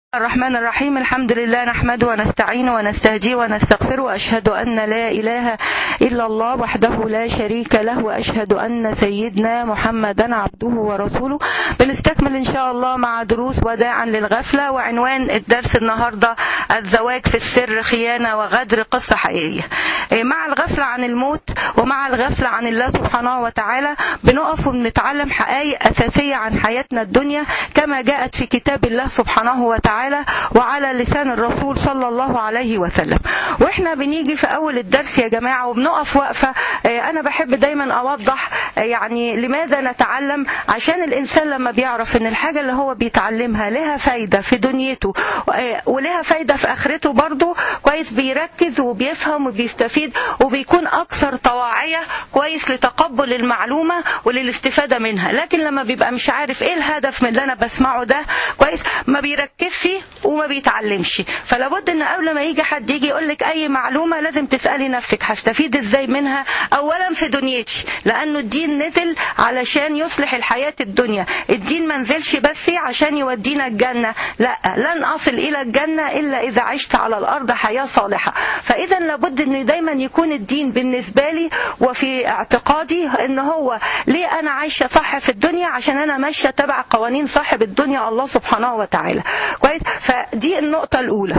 الرحمن الرحيم الحمد لله نحمده ونستعينه ونستهديه ونستغفره وأشهد أن لا إله إلا الله وحده لا شريك له وأشهد أن سيدنا محمدا عبده ورسوله بنستكمل إن شاء الله مع دروس وداعا للغفلة وعنوان الدرس النهاردة الزواج في السر خيانة وغدر قصة حقيقية مع الغفلة عن الموت ومع الغفلة عن الله سبحانه وتعالى بنقف وبنتعلم حقائق أساسية عن حياتنا الدنيا كما جاءت في كتاب الله سبحانه وتعالى تعالى وعلى لسان الرسول صلى الله عليه وسلم واحنا بنيجي في اول الدرس يا جماعه وبنقف وقفه انا بحب دايما اوضح يعني لماذا نتعلم عشان الانسان لما بيعرف ان الحاجه اللي هو بيتعلمها لها فايده في دنيته ولها فايده في اخرته برضه كويس بيركز وبيفهم وبيستفيد وبيكون اكثر طواعيه كويس لتقبل المعلومه وللاستفاده منها لكن لما بيبقى مش عارف ايه الهدف من اللي انا بسمعه ده كويس ما بيركزش وما بيتعلمش فلا بد ان قبل ما يجي حد يجي يقول لك اي معلومه لازم تسالي نفسك هستفيد ازاي منها اولا في دنيتي لانه الدين نزل علشان يصلح الحياه الدنيا الدين ما نزلش بس عشان يودينا الجنه لا لن اصل الى الجنه الا اذا عشت على الارض حياه صالحه فاذا لابد ان دايما يكون الدين بالنسبه لي وفي اعتقادي ان هو ليه انا عايشه صح في الدنيا عشان انا ماشيه تبع قوانين صاحب الدنيا الله سبحانه وتعالى كويس فدي النقطة الأولى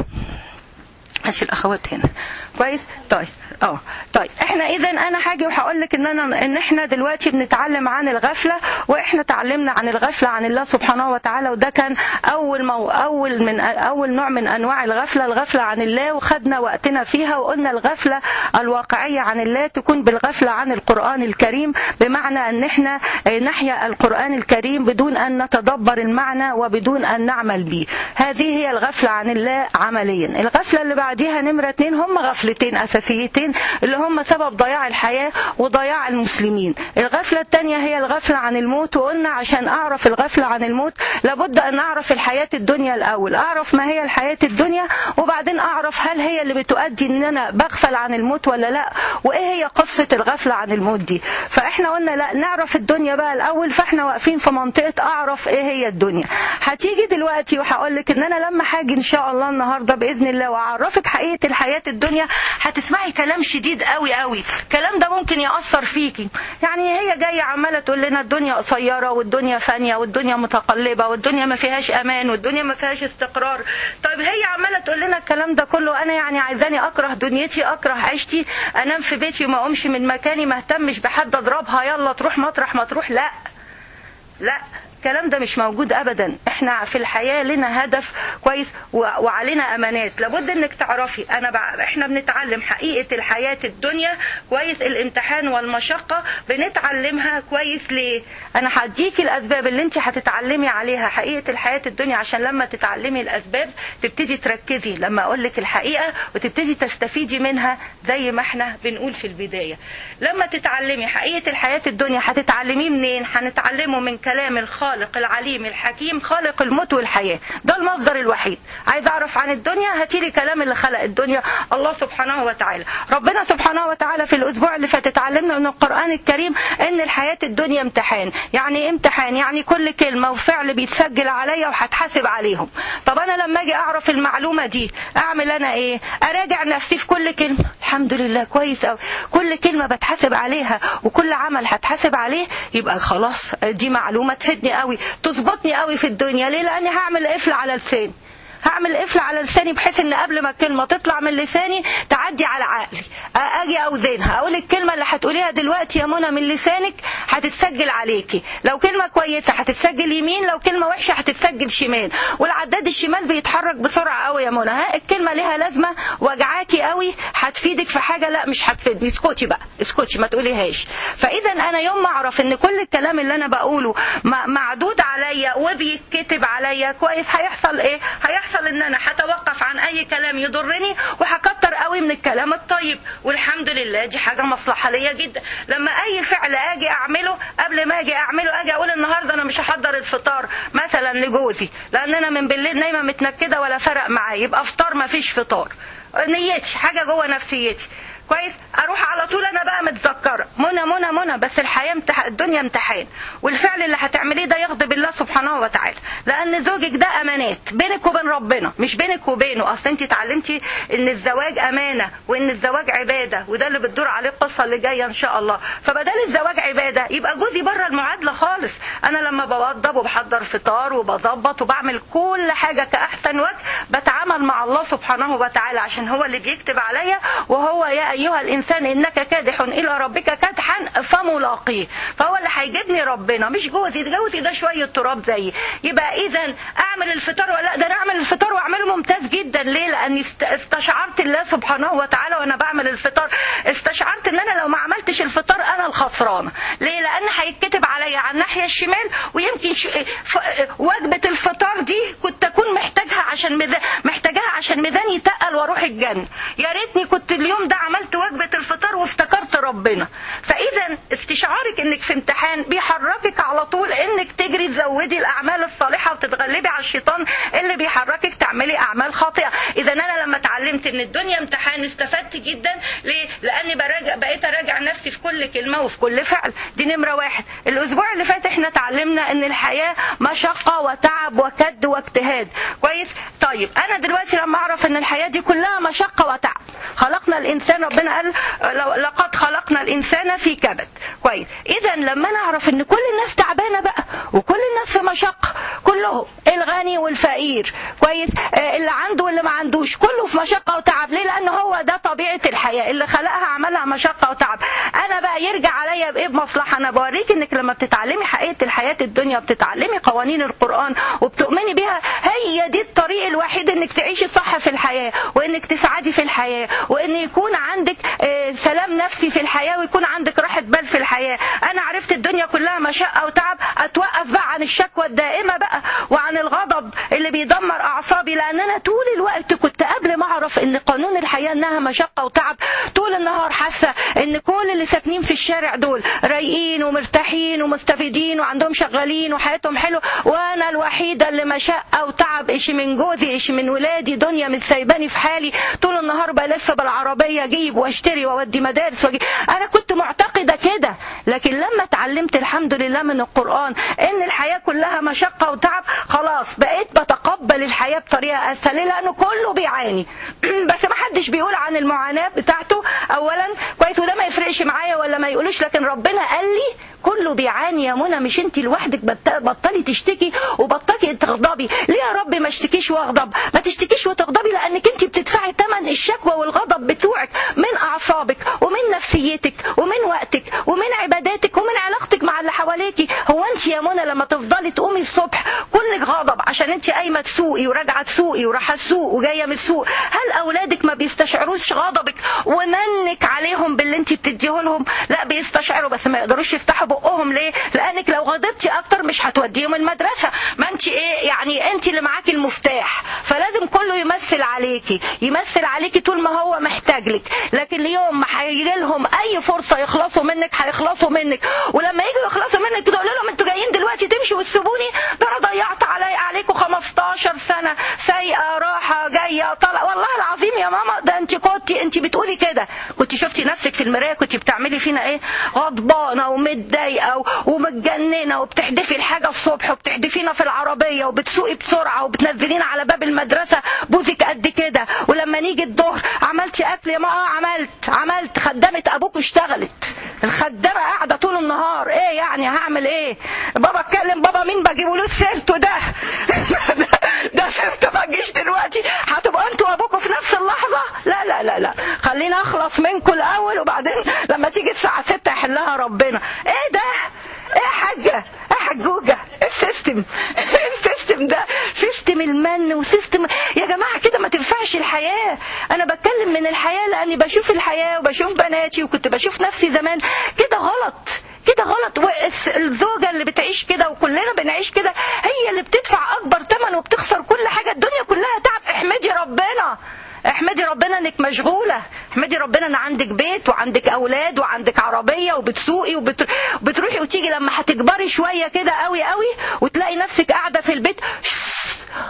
ماشي الأخوات هنا كويس طيب اه طيب احنا اذا انا هاجي وهقول لك ان انا ان احنا دلوقتي بنتعلم عن الغفله واحنا اتعلمنا عن الغفله عن الله سبحانه وتعالى وده كان اول مو اول من اول نوع من انواع الغفله الغفله عن الله وخدنا وقتنا فيها وقلنا الغفله الواقعيه عن الله تكون بالغفله عن القران الكريم بمعنى ان احنا نحيا القران الكريم بدون ان نتدبر المعنى وبدون ان نعمل به هذه هي الغفله عن الله عمليا الغفله اللي بعديها نمره اتنين هم غفلتين اساسيتين اللي هم سبب ضياع الحياة وضياع المسلمين الغفلة الثانية هي الغفلة عن الموت وقلنا عشان أعرف الغفلة عن الموت لابد أن أعرف الحياة الدنيا الأول أعرف ما هي الحياة الدنيا وبعدين أعرف هل هي اللي بتؤدي أن أنا بغفل عن الموت ولا لا وإيه هي قصة الغفلة عن الموت دي فإحنا قلنا لا نعرف الدنيا بقى الأول فإحنا واقفين في منطقة أعرف إيه هي الدنيا هتيجي دلوقتي وهقول لك إن أنا لما هاجي إن شاء الله النهاردة بإذن الله وأعرفك حقيقة الحياة الدنيا هتسمعي كلام شديد قوي قوي الكلام ده ممكن يأثر فيكي يعني هي جاية عمالة تقول لنا الدنيا قصيرة والدنيا فانية والدنيا متقلبة والدنيا ما فيهاش أمان والدنيا ما فيهاش استقرار طيب هي عمالة تقول لنا الكلام ده كله أنا يعني عايزاني أكره دنيتي أكره عيشتي أنام في بيتي وما أقومش من مكاني ما اهتمش بحد أضربها يلا تروح مطرح ما تروح لا لا الكلام ده مش موجود ابدا احنا في الحياه لنا هدف كويس وعلينا امانات لابد انك تعرفي انا بقى احنا بنتعلم حقيقه الحياه الدنيا كويس الامتحان والمشقه بنتعلمها كويس ليه انا هديكي الاسباب اللي انت هتتعلمي عليها حقيقه الحياه الدنيا عشان لما تتعلمي الاسباب تبتدي تركزي لما اقول لك الحقيقه وتبتدي تستفيدي منها زي ما احنا بنقول في البدايه لما تتعلمي حقيقه الحياه الدنيا هتتعلميه منين هنتعلمه من كلام الخالق الخالق العليم الحكيم خالق الموت والحياة ده المصدر الوحيد عايز أعرف عن الدنيا هاتيلي كلام اللي خلق الدنيا الله سبحانه وتعالى ربنا سبحانه وتعالى في الأسبوع اللي فات اتعلمنا من القرآن الكريم إن الحياة الدنيا امتحان يعني ايه امتحان يعني كل كلمة وفعل بيتسجل عليا وهتحاسب عليهم طب أنا لما أجي أعرف المعلومة دي أعمل أنا إيه أراجع نفسي في كل كلمة الحمد لله كويس أوي كل كلمة بتحاسب عليها وكل عمل هتحاسب عليه يبقى خلاص دي معلومة تفيدني قوي تظبطني قوي في الدنيا ليه لاني هعمل قفل على لساني هعمل قفل على لساني بحيث ان قبل ما الكلمه تطلع من لساني تعدي على عقلي اجي اوزنها اقول الكلمه اللي هتقوليها دلوقتي يا منى من لسانك هتتسجل عليكي لو كلمه كويسه هتتسجل يمين لو كلمه وحشه هتتسجل شمال والعداد الشمال بيتحرك بسرعه قوي يا منى ها الكلمه ليها لازمه وجعاكي قوي هتفيدك في حاجه لا مش هتفيدني اسكتي بقى اسكتي ما تقوليهاش فاذا انا يوم ما اعرف ان كل الكلام اللي انا بقوله معدود عليا وبيتكتب عليا كويس هيحصل ايه هيحصل هيحصل ان انا هتوقف عن اي كلام يضرني وهكتر قوي من الكلام الطيب والحمد لله دي حاجه مصلحه ليا جدا لما اي فعل اجي اعمله قبل ما اجي اعمله اجي اقول النهارده انا مش هحضر الفطار مثلا لجوزي لان انا من بالليل نايمه متنكده ولا فرق معايا يبقى افطار ما فيش فطار نيتي حاجه جوه نفسيتي كويس اروح على طول انا بقى متذكره منى منى منى بس الحياه امتح... الدنيا امتحان والفعل اللي هتعمليه ده يغضب الله سبحانه وتعالى لان زوجك ده امانات بينك وبين ربنا مش بينك وبينه اصل انت اتعلمتي ان الزواج امانه وان الزواج عباده وده اللي بتدور عليه القصه اللي جايه ان شاء الله فبدل الزواج عباده يبقى جوزي بره المعادله خالص انا لما بوضب وبحضر فطار وبظبط وبعمل كل حاجه كاحسن وجه بتعامل مع الله سبحانه وتعالى عشان هو اللي بيكتب عليا وهو يا ايها الانسان انك كادح الى ربك كدحا فملاقيه فهو اللي هيجيبني ربنا مش جوزي جوزي ده شويه تراب زيي يبقى اذا اعمل الفطار ولا ده انا اعمل الفطار واعمله ممتاز جدا ليه لاني استشعرت الله سبحانه وتعالى وانا بعمل الفطار استشعرت ان انا لو ما عملتش الفطار انا الخسرانه ليه لان هيتكتب عليا على الناحيه الشمال ويمكن ش... ف... وجبه الفطار دي كنت اكون محتاجها عشان مد... محتاجاها عشان ميزاني يتقل واروح الجنه يا ريتني كنت اليوم ده عملت وجبه الفطار وافتكرت ربنا فاذا استشعارك انك في امتحان بيحركك على طول انك تجري تزودي الاعمال الصالحه وتتغلبي على الشيطان اللي بيحركك تعملي اعمال خاطئه اذا انا لما اتعلمت ان الدنيا امتحان استفدت جدا ليه لاني براجع بقيت اراجع نفسي في كل كلمه وفي كل فعل دي نمره واحد الاسبوع اللي فات احنا اتعلمنا ان الحياه مشقه وتعب وكد واجتهاد كويس طيب انا دلوقتي لما اعرف ان الحياه دي كلها مشقه وتعب خلقنا الانسان ربنا قال لقد خلقنا الانسان في كبد كويس اذا لما انا اعرف ان كل الناس تعبانه بقى وكل الناس في مشقه كلهم الغني والفقير كويس آه اللي عنده واللي ما عندوش كله في مشقه وتعب ليه لان هو ده طبيعه الحياه اللي خلقها عملها مشقه وتعب انا بقى يرجع عليا بايه بمصلحه انا بوريك انك لما بتتعلمي حقيقه الحياه الدنيا وبتتعلمي قوانين القران وبتؤمني بيها هي دي الطريق الوحيد انك تعيشي صح في الحياه وانك تسعدي في الحياه وان يكون عندك آه سلام نفسي في الحياه ويكون عندك راحه بال في الحياه انا عرفت الدنيا كلها مشقه وتعب اتوقف بقى عن الشكوى الدائمه بقى وعن الغضب اللي بيدمر اعصابي لان انا طول الوقت كنت قبل ما اعرف ان قانون الحياه انها مشقه وتعب طول النهار حاسه ان كل اللي ساكنين في الشارع دول رايقين ومرتاحين ومستفيدين وعندهم شغالين وحياتهم حلوه وانا الوحيده اللي مشقه وتعب ايش من جوزي ايش من ولادي دنيا مش سايباني في حالي طول النهار بلف بالعربيه اجيب واشتري واودي مدارس واجيب انا كنت معتقده كده لكن لما اتعلمت الحمد لله من القران ان الحياه كلها مشقه وتعب خلاص بقيت بتقبل الحياه بطريقه اسهل لانه كله بيعاني بس ما حدش بيقول عن المعاناه بتاعته اولا كويس وده ما يفرقش معايا ولا ما يقولوش لكن ربنا قال لي كله بيعاني يا منى مش انت لوحدك بطلي تشتكي وبطلي تغضبي ليه يا رب ما اشتكيش واغضب ما تشتكيش وتغضبي لانك انت بتدفعي ثمن الشكوى والغضب بتوعك من اعصابك ومن نفسيتك ومن وقتك ومن عباداتك ومن علاقتك مع اللي حواليكي هو انت يا منى لما تفضلي تقومي الصبح كلك غضب عشان انت قايمه تسوقي وراجعه تسوقي ورايحه السوق وجايه من السوق هل اولادك ما بيستشعروش غضبك ومنك عليهم باللي انت بتديه لهم لا بيستشعروا بس ما يقدروش يفتحوا بقهم ليه لانك لو غضبتي اكتر مش هتوديهم المدرسه ما انت ايه يعني انت اللي معاكي المفتاح فلازم كله يمثل عليكي يمثل عليكي طول ما هو محتاج لك لكن اليوم ما هيجي لهم اي فرصه يخلصوا منك هيخلصوا منك ولما يجوا يخلصوا منك تقول لهم انتوا جايين دلوقتي تمشوا وتسيبوني ده انا ضيعت علي عليكم 15 سنه سايقه راحه جايه طالعه والله العظيم يا ماما ده انت كنت انت بتقولي كده كنت شفتي نفسك في المرايه كنت بتعملي فينا ايه غضبانه ومتضايقه ومتجننه وبتحدفي الحاجه الصبح وبتحدفينا في العربيه وبتسوقي بسرعه وبتنزلينا على باب المدرسه بوزك قد كده ولما نيجي الظهر عملتي اكل يا ماما عملت عملت خدامه ابوك اشتغلت الخدامه قاعده طول النهار ايه يعني هعمل ايه بابا اتكلم بابا مين بجيبه له سيرته ده ده سيرته ما تجيش دلوقتي هتبقوا انتوا وابوكوا في نفس اللحظه لا لا لا لا خلينا اخلص منكم الاول وبعدين لما تيجي الساعه 6 يحلها ربنا ايه ده ايه يا حاجه ايه حجوجه السيستم السيستم ده سيستم المن وسيستم يا جماعه كده ما تنفعش الحياه انا بتكلم من الحياه لاني بشوف الحياه وبشوف بناتي وكنت بشوف نفسي زمان كده غلط كده غلط الزوجه اللي بتعيش كده وكلنا بنعيش كده هي اللي بتدفع اكبر ثمن وبتخسر كل حاجه الدنيا كلها تعب احمدي ربنا احمدي ربنا انك مشغوله احمدي ربنا ان عندك بيت وعندك اولاد وعندك عربيه وبتسوقي وبتروحي وتيجي لما هتكبري شويه كده قوي قوي وتلاقي نفسك قاعده في البيت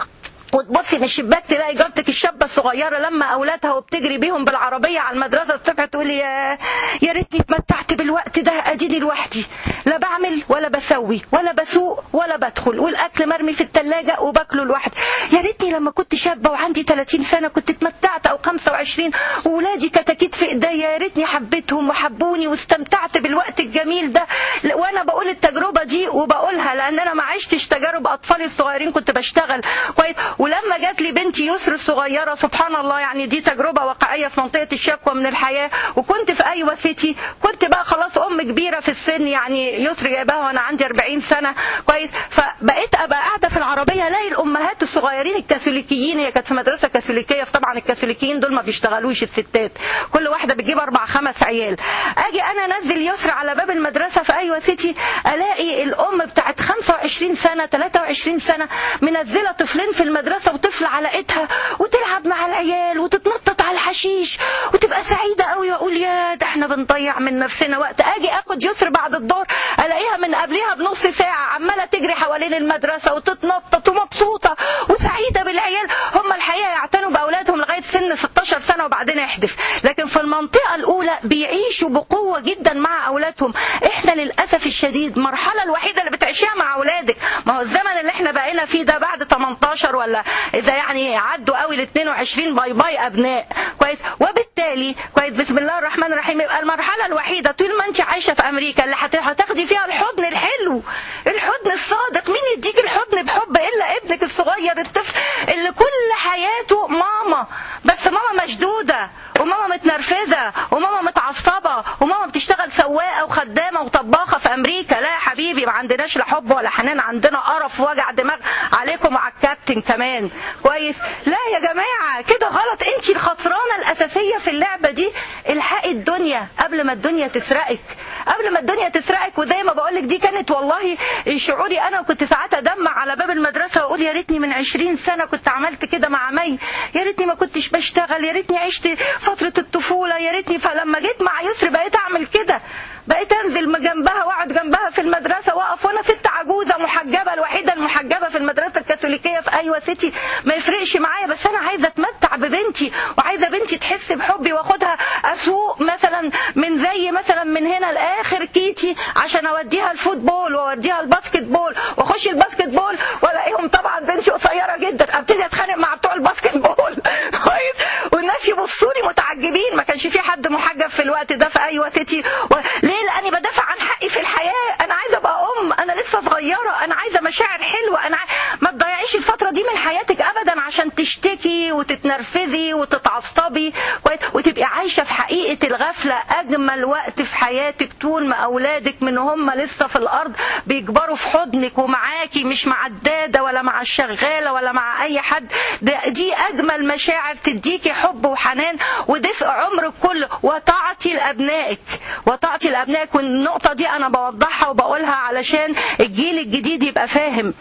وتبصي من الشباك تلاقي جارتك الشابه الصغيره لما اولادها وبتجري بيهم بالعربيه على المدرسه الصبح تقولي يا يا ريتني اتمتعت بالوقت ده اديني لوحدي لا بعمل ولا بسوي ولا بسوق ولا بدخل والاكل مرمي في الثلاجه وباكله لوحدي يا ريتني لما كنت شابه وعندي 30 سنه كنت اتمتعت او 25 واولادي كتاكيت في ايديا يا ريتني حبيتهم وحبوني واستمتعت بالوقت الجميل ده وانا بقول التجربه دي وبقولها لان انا ما عشتش تجارب اطفالي الصغيرين كنت بشتغل كويس ولما جات لي بنتي يسر الصغيره سبحان الله يعني دي تجربه واقعيه في منطقه الشكوى من الحياه وكنت في ايوه سيتي كنت بقى خلاص ام كبيره في السن يعني يسر جايباها وانا عندي 40 سنه كويس فبقيت ابقى قاعده في العربيه الاقي الامهات الصغيرين الكاثوليكيين هي كانت في مدرسه كاثوليكيه فطبعا الكاثوليكيين دول ما بيشتغلوش الستات كل واحده بتجيب اربع خمس عيال اجي انا انزل يسر على باب المدرسه في ايوه سيتي الاقي الام بتاعت 25 سنه 23 سنه منزله طفلين في المدرسه وطفل على ايدها وتلعب مع العيال وتتنطط على الحشيش وتبقى سعيده قوي واقول يا ده احنا بنضيع من نفسنا وقت اجي اخد يسر بعد الظهر الاقيها من قبلها بنص ساعه عماله تجري حوالين المدرسه وتتنطط ومبسوطه وسعيده بالعيال هم الحقيقه يعتنوا باولادهم لغايه سن 16 سنه وبعدين يحدث لكن في المنطقه الاولى بيعيشوا بقوه جدا مع اولادهم احنا للاسف الشديد المرحله الوحيده اللي بتعيشيها مع اولادك ما هو الزمن اللي احنا بقينا فيه ده بعد 18 ولا اذا يعني عدوا قوي ل 22 باي باي ابناء كويس وبالتالي كويس بسم الله الرحمن الرحيم يبقى المرحله الوحيده طول ما انت عايشه في امريكا اللي هتاخدي فيها الحضن الحلو الحضن الصادق مين يديك الحضن بحب الا ابنك الصغير الطفل اللي كل حياته ماما بس ماما مشدوده وماما متنرفزه وماما متعصبه وماما بتشتغل سواقه وخدامه وطباخه في امريكا لا يا حبيبي ما عندناش لا حب ولا حنان عندنا قرف ووجع دماغ عليكم وعلى الكابتن كمان كويس لا يا جماعه كده غلط انت الخسرانه الاساسيه في اللعبه دي الحقي الدنيا قبل ما الدنيا تسرقك قبل ما الدنيا تسرقك وزي ما بقول لك دي كانت والله شعوري انا كنت ساعات ادمع على باب المدرسه واقول يا ريتني من 20 سنه كنت عملت كده مع مي يا ريتني ما كنتش بشتغل يا ريتني عشت فتره الطفوله يا ريتني فلما جيت مع يسر بقيت اعمل كده بقيت انزل جنبها واقعد جنبها في المدرسه واقف وانا ست عجوزه محجبه الوحيده المحجبه في المدرسه الكاثوليكيه في ايوه سيتي ما يفرقش معايا بس انا عايزه اتمتع ببنتي وعايزه بنتي تحس بحبي واخدها اسوق مثلا من زي مثلا من هنا لاخر كيتي عشان اوديها الفوتبول واوديها الباسكت بول واخش الباسكت بول والاقيهم طبعا بنتي قصيره جدا ابتدي اتخانق مع بتوع الباسكت بول كويس والناس يبصوا لي متعجبين ما كانش في حد محجب في الوقت ده في ايوه سيتي و... ليه لاني بدافع عن حقي في الحياه انا عايزه ابقى ام انا لسه صغيره انا عايزه مشاعر حلوه انا ع... ما تضيعيش الفتره دي من حياتك ابدا عشان تشتكي وتتنرفزي وتتعصبي وتبقي عايشه في حقيقه الغفله اجمل وقت في حياتك طول ما اولادك من هم لسه في الارض بيكبروا في حضنك ومعاكي مش مع الداده ولا مع الشغاله ولا مع اي حد دي اجمل مشاعر تديكي حب وحنان ودفء عمرك كله وطاعتي لابنائك وطاعتي لابنائك والنقطه دي انا بوضحها وبقولها علشان الجيل الجديد يبقى فاهم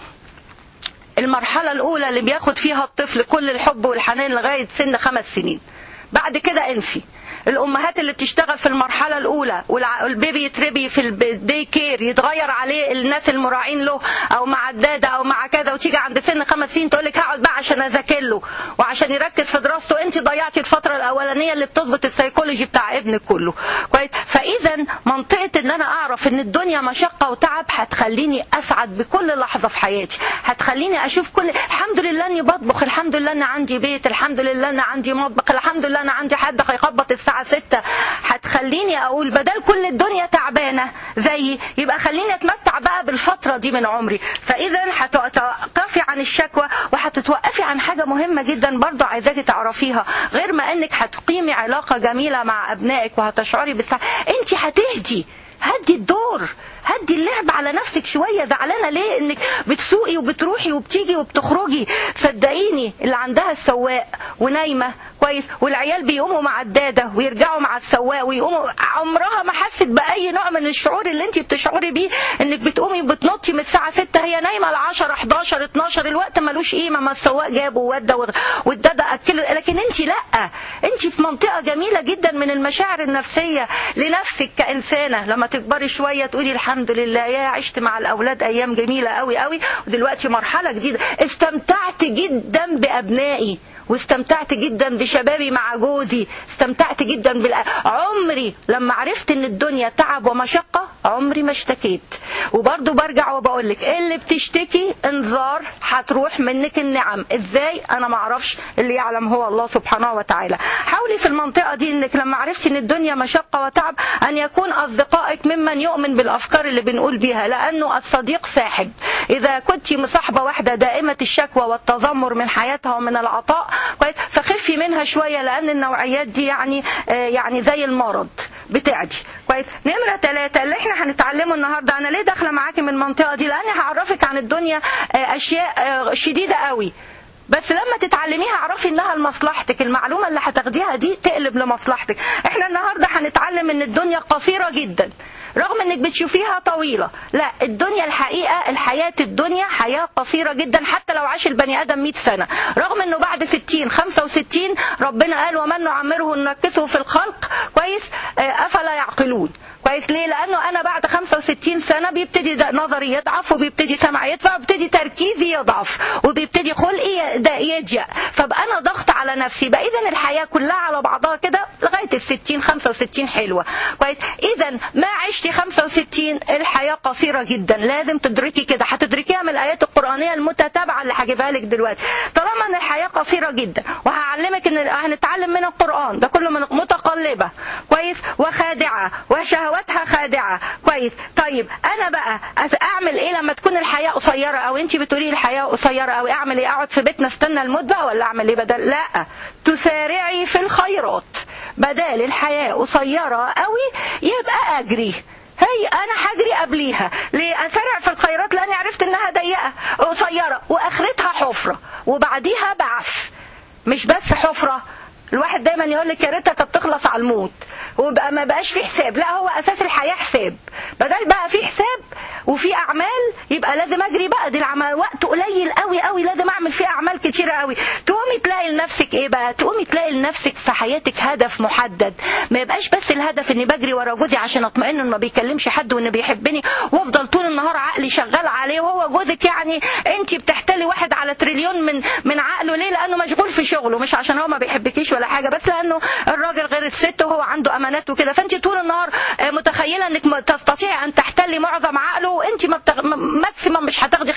المرحلة الأولى اللي بياخد فيها الطفل كل الحب والحنان لغاية سن خمس سنين بعد كده انسي الامهات اللي بتشتغل في المرحله الاولى والبيبي يتربي في الدي كير يتغير عليه الناس المراعين له او مع الداده او مع كذا وتيجي عند سن خمس سنين تقول لك هقعد بقى عشان اذاكر له وعشان يركز في دراسته انت ضيعتي الفتره الاولانيه اللي بتظبط السيكولوجي بتاع ابنك كله كويس فاذا منطقه ان انا اعرف ان الدنيا مشقه وتعب هتخليني اسعد بكل لحظه في حياتي هتخليني اشوف كل الحمد لله اني بطبخ الحمد لله ان عندي بيت الحمد لله ان عندي مطبخ الحمد لله ان عندي حد هيخبط الساعه الساعة ستة هتخليني أقول بدل كل الدنيا تعبانة زيي يبقى خليني أتمتع بقى بالفترة دي من عمري فإذا هتتوقفي عن الشكوى وهتتوقفي عن حاجة مهمة جدا برضو عايزاكي تعرفيها غير ما إنك هتقيمي علاقة جميلة مع أبنائك وهتشعري بالسعادة أنت هتهدي هدي الدور هدي اللعب على نفسك شوية زعلانة ليه انك بتسوقي وبتروحي وبتيجي وبتخرجي صدقيني اللي عندها السواق ونايمة كويس والعيال بيقوموا مع الدادة ويرجعوا مع السواق ويقوموا عمرها ما حست بأي نوع من الشعور اللي انت بتشعري بيه انك بتقومي وبتنطي من الساعة 6 هي نايمة ل 10 11 12 الوقت ملوش قيمة ما السواق جابه وودى والدادة أكله لكن انت لا انت في منطقة جميلة جدا من المشاعر النفسية لنفسك كإنسانة لما تكبري شوية تقولي الحمد الحمد لله يا عشت مع الاولاد ايام جميله قوي قوي ودلوقتي مرحله جديده استمتعت جدا بابنائي واستمتعت جدا بشبابي مع جوزي استمتعت جدا بال... عمري لما عرفت ان الدنيا تعب ومشقة عمري ما اشتكيت وبرضو برجع وبقول لك اللي بتشتكي انذار هتروح منك النعم ازاي انا ما اعرفش اللي يعلم هو الله سبحانه وتعالى حاولي في المنطقة دي انك لما عرفتي ان الدنيا مشقة وتعب ان يكون اصدقائك ممن يؤمن بالافكار اللي بنقول بيها لانه الصديق ساحب اذا كنت مصاحبة واحدة دائمة الشكوى والتذمر من حياتها ومن العطاء كويس فخفي منها شويه لان النوعيات دي يعني آه يعني زي المرض بتاعدي كويس نمره ثلاثة اللي احنا هنتعلمه النهارده انا ليه داخله معاكي من المنطقه دي لاني هعرفك عن الدنيا آه اشياء آه شديده قوي بس لما تتعلميها اعرفي انها لمصلحتك المعلومه اللي هتاخديها دي تقلب لمصلحتك احنا النهارده هنتعلم ان الدنيا قصيره جدا رغم انك بتشوفيها طويله لا الدنيا الحقيقه الحياه الدنيا حياه قصيره جدا حتى لو عاش البني ادم 100 سنه رغم انه بعد 60 65 ربنا قال ومن نعمره ننكسه في الخلق كويس افلا يعقلون كويس ليه لانه انا بعد 65 سنه بيبتدي نظري يضعف وبيبتدي سمعي يضعف وبيبتدي تركيزي يضعف وبيبتدي خلقي يضيق فبقى انا ضغط على نفسي بقى اذا الحياه كلها على بعضها كده لغايه ال 60 65 حلوه كويس اذا ما عشتي 65 الحياه قصيره جدا لازم تدركي كده هتدركيها من الايات القرانيه المتتابعه اللي هجيبها لك دلوقتي طالما ان الحياه قصيره جدا وهعلمك ان هنتعلم من القران ده كله من متقلبه كويس وخادعه وشهواتها خادعه كويس طيب انا بقى اعمل ايه لما تكون الحياه قصيره او انت بتقولي الحياه قصيره او اعمل ايه اقعد في بيتنا استنى الموت بقى ولا اعمل ايه بدل لا تسارعي في الخيرات بدل الحياه قصيره قوي يبقى اجري هي انا هجري قبليها ليه اسرع في الخيرات لاني عرفت انها ضيقه قصيره واخرتها حفره وبعديها بعث مش بس حفره الواحد دايما يقول لك يا ريتها كانت تخلص على الموت وبقى ما بقاش في حساب لا هو اساس الحياه حساب بدل بقى في حساب وفي اعمال يبقى لازم اجري بقى دي العمل وقت قليل قوي قوي لازم اعمل فيه اعمال كتيره قوي تقومي تلاقي لنفسك ايه بقى تقومي تلاقي لنفسك في حياتك هدف محدد ما يبقاش بس الهدف اني بجري ورا جوزي عشان اطمئن انه ما بيكلمش حد وانه بيحبني وافضل طول النهار عقلي شغال عليه وهو جوزك يعني انت بتحتلي واحد على تريليون من من عقله ليه لانه مشغول في شغله مش عشان هو ما بيحبكيش ولا حاجه بس لانه الراجل غير الست وهو عنده امانات وكده فانت طول النهار متخيله انك تستطيعي ان تحتلي معظم عقله وانت ما بتغ... ماكسيمم مش هتاخدي 5%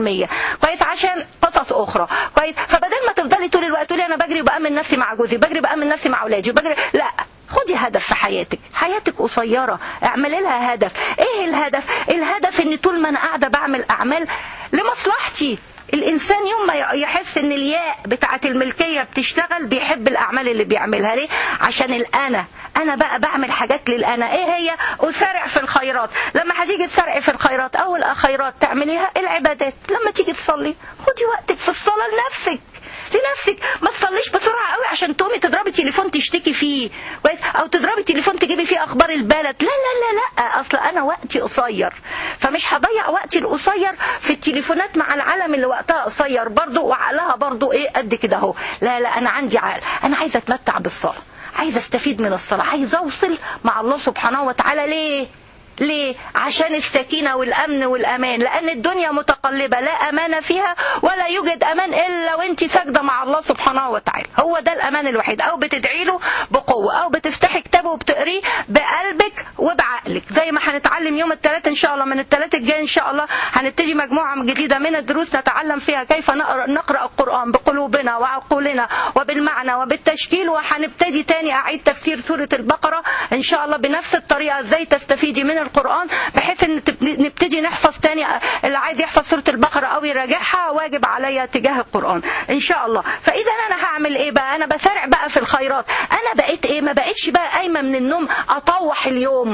كويس عشان قصص اخرى كويس فبدل ما تفضلي طول الوقت تقولي انا بجري وبامن نفسي مع جوزي بجري بامن نفسي مع اولادي بجري لا خدي هدف في حياتك حياتك قصيرة اعملي لها هدف ايه الهدف الهدف ان طول ما انا قاعدة بعمل اعمال لمصلحتي الانسان يوم ما يحس ان الياء بتاعه الملكيه بتشتغل بيحب الاعمال اللي بيعملها ليه عشان الانا انا بقى بعمل حاجات للانا ايه هي اسارع في الخيرات لما هتيجي تسرعي في الخيرات اول خيرات تعمليها العبادات لما تيجي تصلي خدي وقتك في الصلاه لنفسك لنفسك ما تصليش بسرعه قوي عشان تقومي تضربي تليفون تشتكي فيه او تضربي تليفون تجيبي فيه اخبار البلد لا لا لا لا اصل انا وقتي قصير فمش هضيع وقتي القصير في التليفونات مع العالم اللي وقتها قصير برضه وعقلها برضه ايه قد كده اهو لا لا انا عندي عقل انا عايزه اتمتع بالصلاه عايزه استفيد من الصلاه عايزه اوصل مع الله سبحانه وتعالى ليه ليه؟ عشان السكينة والأمن والأمان لأن الدنيا متقلبة لا أمان فيها ولا يوجد أمان إلا وانت ساجدة مع الله سبحانه وتعالى هو ده الأمان الوحيد أو بتدعي له بقوة أو بتفتحي كتابه وبتقريه بقلبك وبعقلك زي ما هنتعلم يوم الثلاث إن شاء الله من الثلاث الجاي إن شاء الله هنبتدي مجموعة جديدة من الدروس نتعلم فيها كيف نقرأ القرآن بقلوبنا وعقولنا وبالمعنى وبالتشكيل وهنبتدي تاني أعيد تفسير سورة البقرة إن شاء الله بنفس الطريقة إزاي تستفيدي من القرآن بحيث ان نبتدي نحفظ تاني اللي عايز يحفظ سورة البقرة او يراجعها واجب عليا تجاه القرآن ان شاء الله فاذا انا هعمل ايه بقى انا بسارع بقى في الخيرات انا بقيت ايه ما بقيتش بقى قايمة من النوم اطوح اليوم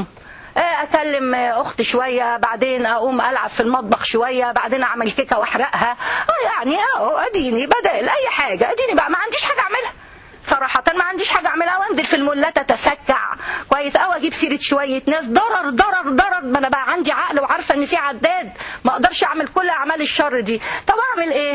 اكلم اختي شويه بعدين اقوم العب في المطبخ شويه بعدين اعمل كيكه واحرقها يعني اهو اديني بدل اي حاجه اديني بقى ما عنديش حاجه اعملها صراحة ما عنديش حاجة أعملها وأنزل في المولات أتسكع كويس أو أجيب سيرة شوية ناس ضرر ضرر ضرر ما أنا بقى عندي عقل وعارفة إن في عداد ما أقدرش أعمل كل أعمال الشر دي طب أعمل إيه؟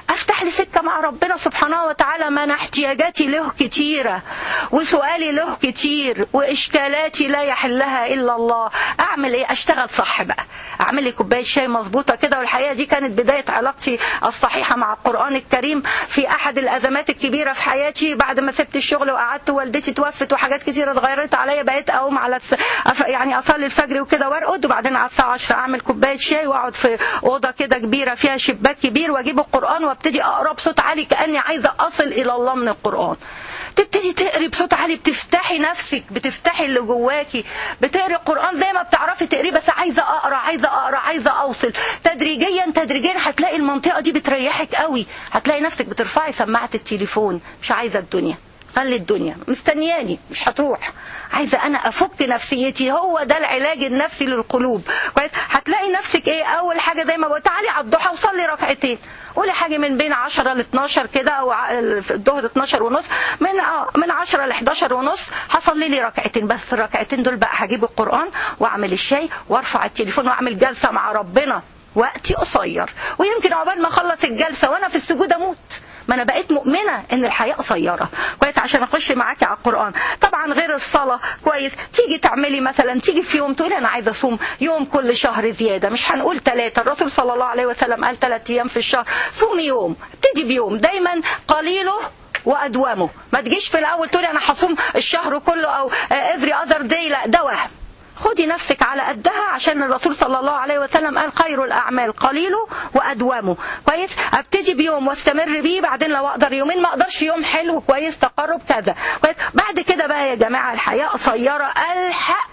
افتح لي سكه مع ربنا سبحانه وتعالى ما انا احتياجاتي له كتيره وسؤالي له كتير واشكالاتي لا يحلها الا الله اعمل ايه اشتغل صح بقى اعمل لي كوبايه شاي مظبوطه كده والحقيقه دي كانت بدايه علاقتي الصحيحه مع القران الكريم في احد الازمات الكبيره في حياتي بعد ما سبت الشغل وقعدت والدتي توفت وحاجات كتيره اتغيرت عليا بقيت اقوم على الس... أف- يعني اصلي الفجر وكده وارقد وبعدين على الساعه 10 اعمل كوبايه شاي واقعد في اوضه كده كبيره فيها شباك كبير واجيب القران وابتدي اقرا بصوت عالي كاني عايزه اصل الى الله من القران تبتدي تقري بصوت عالي بتفتحي نفسك بتفتحي اللي جواكي بتقري القران زي ما بتعرفي تقريه بس عايزه اقرا عايزه اقرا عايزه اوصل تدريجيا تدريجيا هتلاقي المنطقه دي بتريحك قوي هتلاقي نفسك بترفعي سماعه التليفون مش عايزه الدنيا خلي الدنيا مستنياني مش هتروح عايزه انا افك نفسيتي هو ده العلاج النفسي للقلوب كويس هتلاقي نفسك ايه اول حاجه زي ما بقول تعالي على الضحى وصلي ركعتين قولي حاجه من بين 10 ل 12 كده او ع- في الظهر 12 ونص من آه، من 10 ل 11 ونص هصلي لي ركعتين بس الركعتين دول بقى هجيب القران واعمل الشاي وارفع التليفون واعمل جلسه مع ربنا وقتي قصير ويمكن عقبال ما اخلص الجلسه وانا في السجود اموت ما انا بقيت مؤمنه ان الحياه قصيره كويس عشان اخش معاكي على القران طبعا غير الصلاه كويس تيجي تعملي مثلا تيجي في يوم تقولي انا عايزه اصوم يوم كل شهر زياده مش هنقول ثلاثه الرسول صلى الله عليه وسلم قال ثلاث ايام في الشهر صومي يوم ابتدي بيوم دايما قليله وادومه ما تجيش في الاول تقولي انا هصوم الشهر كله او افري اذر داي لا ده وهم خدي نفسك على قدها عشان الرسول صلى الله عليه وسلم قال خير الاعمال قليله وادومه كويس ابتدي بيوم واستمر بيه بعدين لو اقدر يومين ما اقدرش يوم حلو كويس تقرب كذا كويس بعد كده بقى يا جماعه الحياه قصيره الحق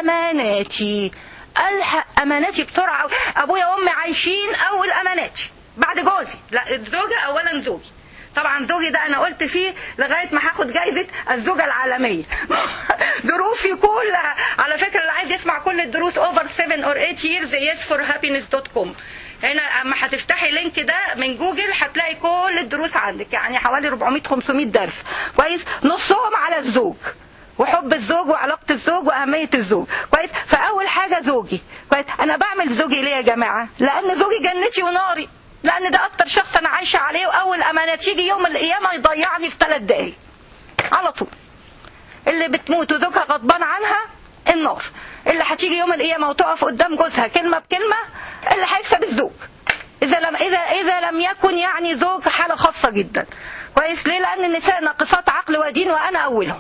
اماناتي الحق اماناتي بسرعه ابويا وامي عايشين اول اماناتي بعد جوزي لا الزوجه اولا زوجي طبعا زوجي ده انا قلت فيه لغايه ما هاخد جايزه الزوجه العالميه دروسي كلها على فكره اللي عايز يسمع كل الدروس اوفر 7 اور 8 years yes for happiness دوت كوم هنا اما هتفتحي لينك ده من جوجل هتلاقي كل الدروس عندك يعني حوالي 400 500 درس كويس نصهم على الزوج وحب الزوج وعلاقة الزوج وأهمية الزوج كويس فأول حاجة زوجي كويس أنا بعمل زوجي ليه يا جماعة لأن زوجي جنتي وناري لأن ده أكتر شخص أنا عايشة عليه وأول أمانة تيجي يوم القيامة يضيعني في ثلاث دقايق على طول اللي بتموت وزوجها غضبان عنها النار اللي هتيجي يوم القيامة وتقف قدام جوزها كلمة بكلمة اللي هيكسب الزوج إذا لم إذا إذا لم يكن يعني زوج حالة خاصة جدا كويس ليه؟ لأن النساء ناقصات عقل ودين وأنا أولهم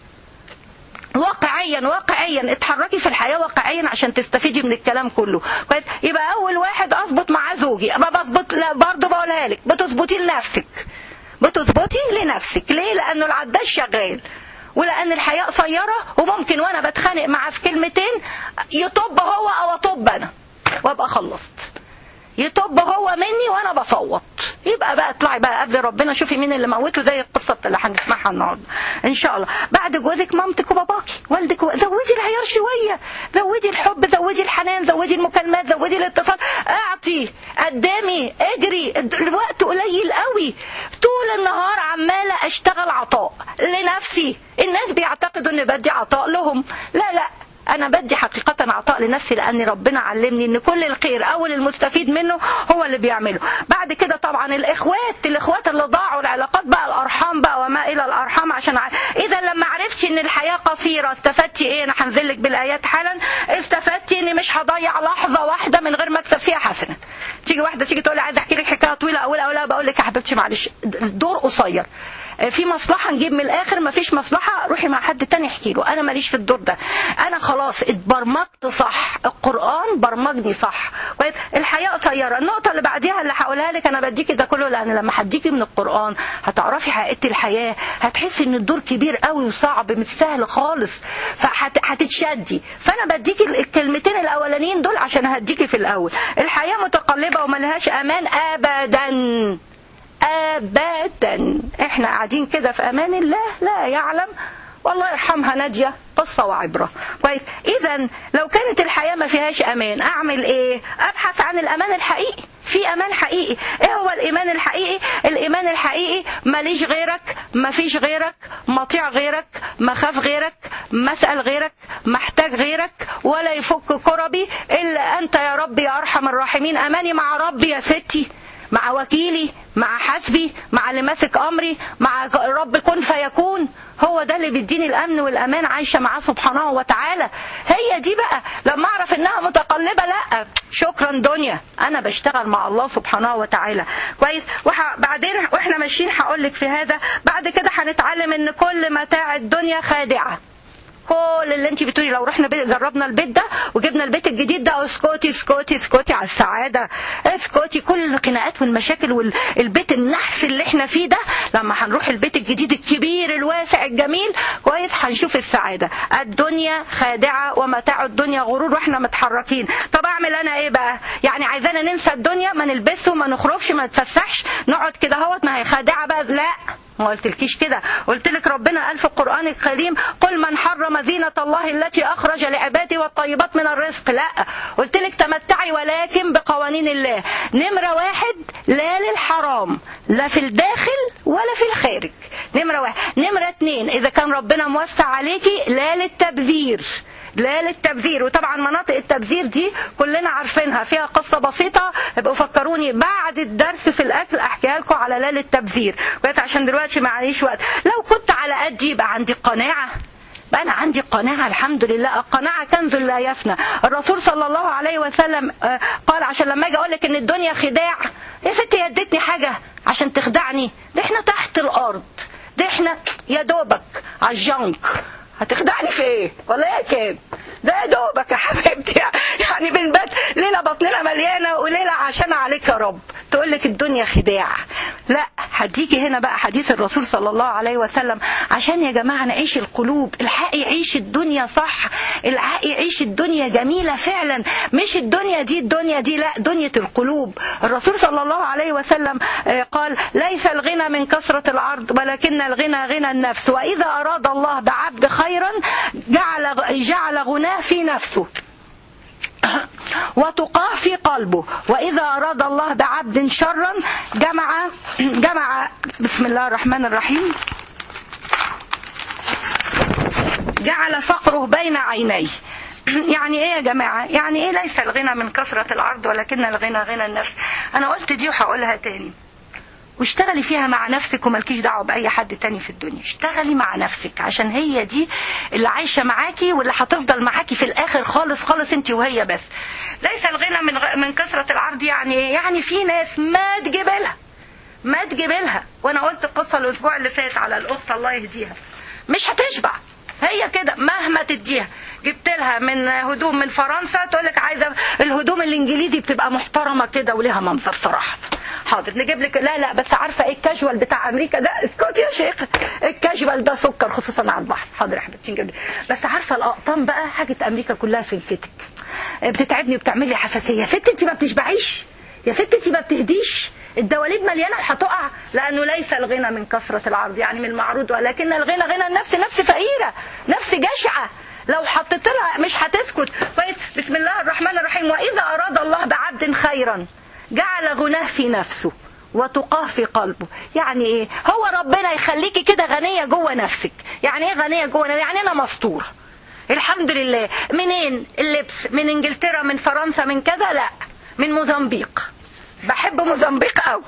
واقعيا واقعيا اتحركي في الحياه واقعيا عشان تستفيدي من الكلام كله كويس يبقى اول واحد اظبط معاه زوجي ابقى بظبط لا برضه بقولها لك بتظبطي لنفسك بتظبطي لنفسك ليه لانه العداد شغال ولان الحياه قصيره وممكن وانا بتخانق معاه في كلمتين يطب هو او اطب انا وابقى خلصت يطب هو مني وانا بصوت يبقى بقى اطلعي بقى قبل ربنا شوفي مين اللي موته زي القصه اللي هنسمعها النهارده ان شاء الله بعد جوزك مامتك وباباكي والدك و... زودي العيار شويه زودي الحب زودي الحنان زودي المكالمات زودي الاتصال اعطي قدامي اجري الوقت قليل قوي طول النهار عماله اشتغل عطاء لنفسي الناس بيعتقدوا ان بدي عطاء لهم لا لا انا بدي حقيقة عطاء لنفسي لان ربنا علمني ان كل الخير اول المستفيد منه هو اللي بيعمله بعد كده طبعا الاخوات الاخوات اللي ضاعوا العلاقات بقى الارحام بقى وما الى الارحام عشان ع... اذا لما عرفتي ان الحياة قصيرة استفدتي ايه انا هنزلك بالايات حالا استفدتي اني مش هضيع لحظة واحدة من غير ما اكسب فيها حسنة تيجي واحدة تيجي تقول لي عايزه احكي لك حكايه طويله اولى اولى بقول لك يا حبيبتي معلش الدور قصير في مصلحة نجيب من الآخر ما فيش مصلحة روحي مع حد تاني احكي له أنا ماليش في الدور ده أنا خلاص اتبرمجت صح القرآن برمجني صح كويس الحياة قصيرة النقطة اللي بعديها اللي هقولها لك أنا بديكي ده كله لأن لما هديكي من القرآن هتعرفي حقيقة الحياة هتحسي إن الدور كبير قوي وصعب مش سهل خالص فهتتشدي فأنا بديكي الكلمتين الأولانيين دول عشان هديكي في الأول الحياة متقلبة وملهاش أمان أبدا ابدا احنا قاعدين كده في امان الله لا يعلم والله يرحمها نادية قصة وعبرة كويس اذا لو كانت الحياة ما فيهاش امان اعمل ايه ابحث عن الامان الحقيقي في امان حقيقي ايه هو الايمان الحقيقي الايمان الحقيقي ماليش غيرك ما فيش غيرك مطيع غيرك مخاف غيرك مسأل غيرك محتاج غيرك ولا يفك كربي الا انت يا ربي يا ارحم الراحمين اماني مع ربي يا ستي مع وكيلي مع حسبي مع اللي ماسك امري مع رب كن فيكون هو ده اللي بيديني الامن والامان عايشه معاه سبحانه وتعالى هي دي بقى لما اعرف انها متقلبه لا شكرا دنيا انا بشتغل مع الله سبحانه وتعالى كويس وح... بعدين واحنا ماشيين هقول لك في هذا بعد كده هنتعلم ان كل متاع الدنيا خادعه كل اللي انت بتقولي لو رحنا بيت جربنا البيت ده وجبنا البيت الجديد ده اسكتي اسكتي اسكتي على السعاده اسكتي كل الخناقات والمشاكل والبيت النحس اللي احنا فيه ده لما هنروح البيت الجديد الكبير الواسع الجميل كويس هنشوف السعاده الدنيا خادعه ومتاع الدنيا غرور واحنا متحركين طب اعمل انا ايه بقى يعني عايزانا ننسى الدنيا ما نلبسه ما نخرجش ما نتفسحش نقعد كده اهوت ما هي خادعه بقى لا ما قلتلكيش كده قلت لك ربنا قال في القرآن الكريم قل من حرم زينة الله التي أخرج لعباده والطيبات من الرزق لا قلت لك تمتعي ولكن بقوانين الله نمرة واحد لا للحرام لا في الداخل ولا في الخارج نمرة واحد نمرة اتنين إذا كان ربنا موسع عليكي لا للتبذير لا للتبذير وطبعا مناطق التبذير دي كلنا عارفينها فيها قصة بسيطة ابقوا فكروني بعد الدرس في الأكل أحكيها لكم على لا للتبذير بقيت عشان دلوقتي معيش وقت لو كنت على قدي يبقى عندي قناعة بقى أنا عندي قناعة الحمد لله القناعة كنز لا يفنى الرسول صلى الله عليه وسلم قال عشان لما أجي أقول لك إن الدنيا خداع يا ستي ادتني حاجة عشان تخدعني ده احنا تحت الأرض ده احنا يا دوبك على الجنك هتخدعني في ايه ولا ايه كام ده يا دوبك يا حبيبتي يعني بنبات ليله بطننا مليانه وليله عشان عليك يا رب تقول لك الدنيا خداع لا هديكي هنا بقى حديث الرسول صلى الله عليه وسلم عشان يا جماعه نعيش القلوب الحق يعيش الدنيا صح الحق يعيش الدنيا جميله فعلا مش الدنيا دي الدنيا دي لا دنيا القلوب الرسول صلى الله عليه وسلم قال ليس الغنى من كثره العرض ولكن الغنى غنى النفس واذا اراد الله بعبد خيرا جعل جعل غناه في نفسه وتقاه في قلبه وإذا أراد الله بعبد شرا جمع جمع بسم الله الرحمن الرحيم جعل فقره بين عينيه يعني ايه يا جماعة يعني ايه ليس الغنى من كثرة العرض ولكن الغنى غنى النفس انا قلت دي وهقولها تاني واشتغلي فيها مع نفسك وملكيش دعوه باي حد تاني في الدنيا اشتغلي مع نفسك عشان هي دي اللي عايشه معاكي واللي هتفضل معاكي في الاخر خالص خالص انت وهي بس ليس الغنى من غ... من كثره العرض يعني ايه يعني في ناس ما تجيبلها ما تجيبلها وانا قلت القصه الاسبوع اللي فات على الاخت الله يهديها مش هتشبع هي كده مهما تديها جبت لها من هدوم من فرنسا تقول لك عايزه الهدوم الانجليزي بتبقى محترمه كده وليها منظر صراحه حاضر نجيب لك لا لا بس عارفه ايه الكاجوال بتاع امريكا ده اسكت يا شيخ الكاجوال ده سكر خصوصا على البحر حاضر يا حبيبتي نجيب بس عارفه الاقطان بقى حاجه امريكا كلها سلفتك بتتعبني وبتعمل لي حساسيه يا ست انت ما بتشبعيش يا ست انت ما بتهديش الدواليب مليانه وهتقع لانه ليس الغنى من كثره العرض يعني من المعروض ولكن الغنى غنى النفس نفس فقيره نفس جشعه لو حطيت لها مش هتسكت كويس بسم الله الرحمن الرحيم واذا اراد الله بعبد خيرا جعل غناه في نفسه وتقاه في قلبه يعني ايه هو ربنا يخليكي كده غنيه جوه نفسك يعني ايه غنيه جوه يعني انا مستوره الحمد لله منين اللبس من انجلترا من فرنسا من كذا لا من موزمبيق بحب موزمبيق قوي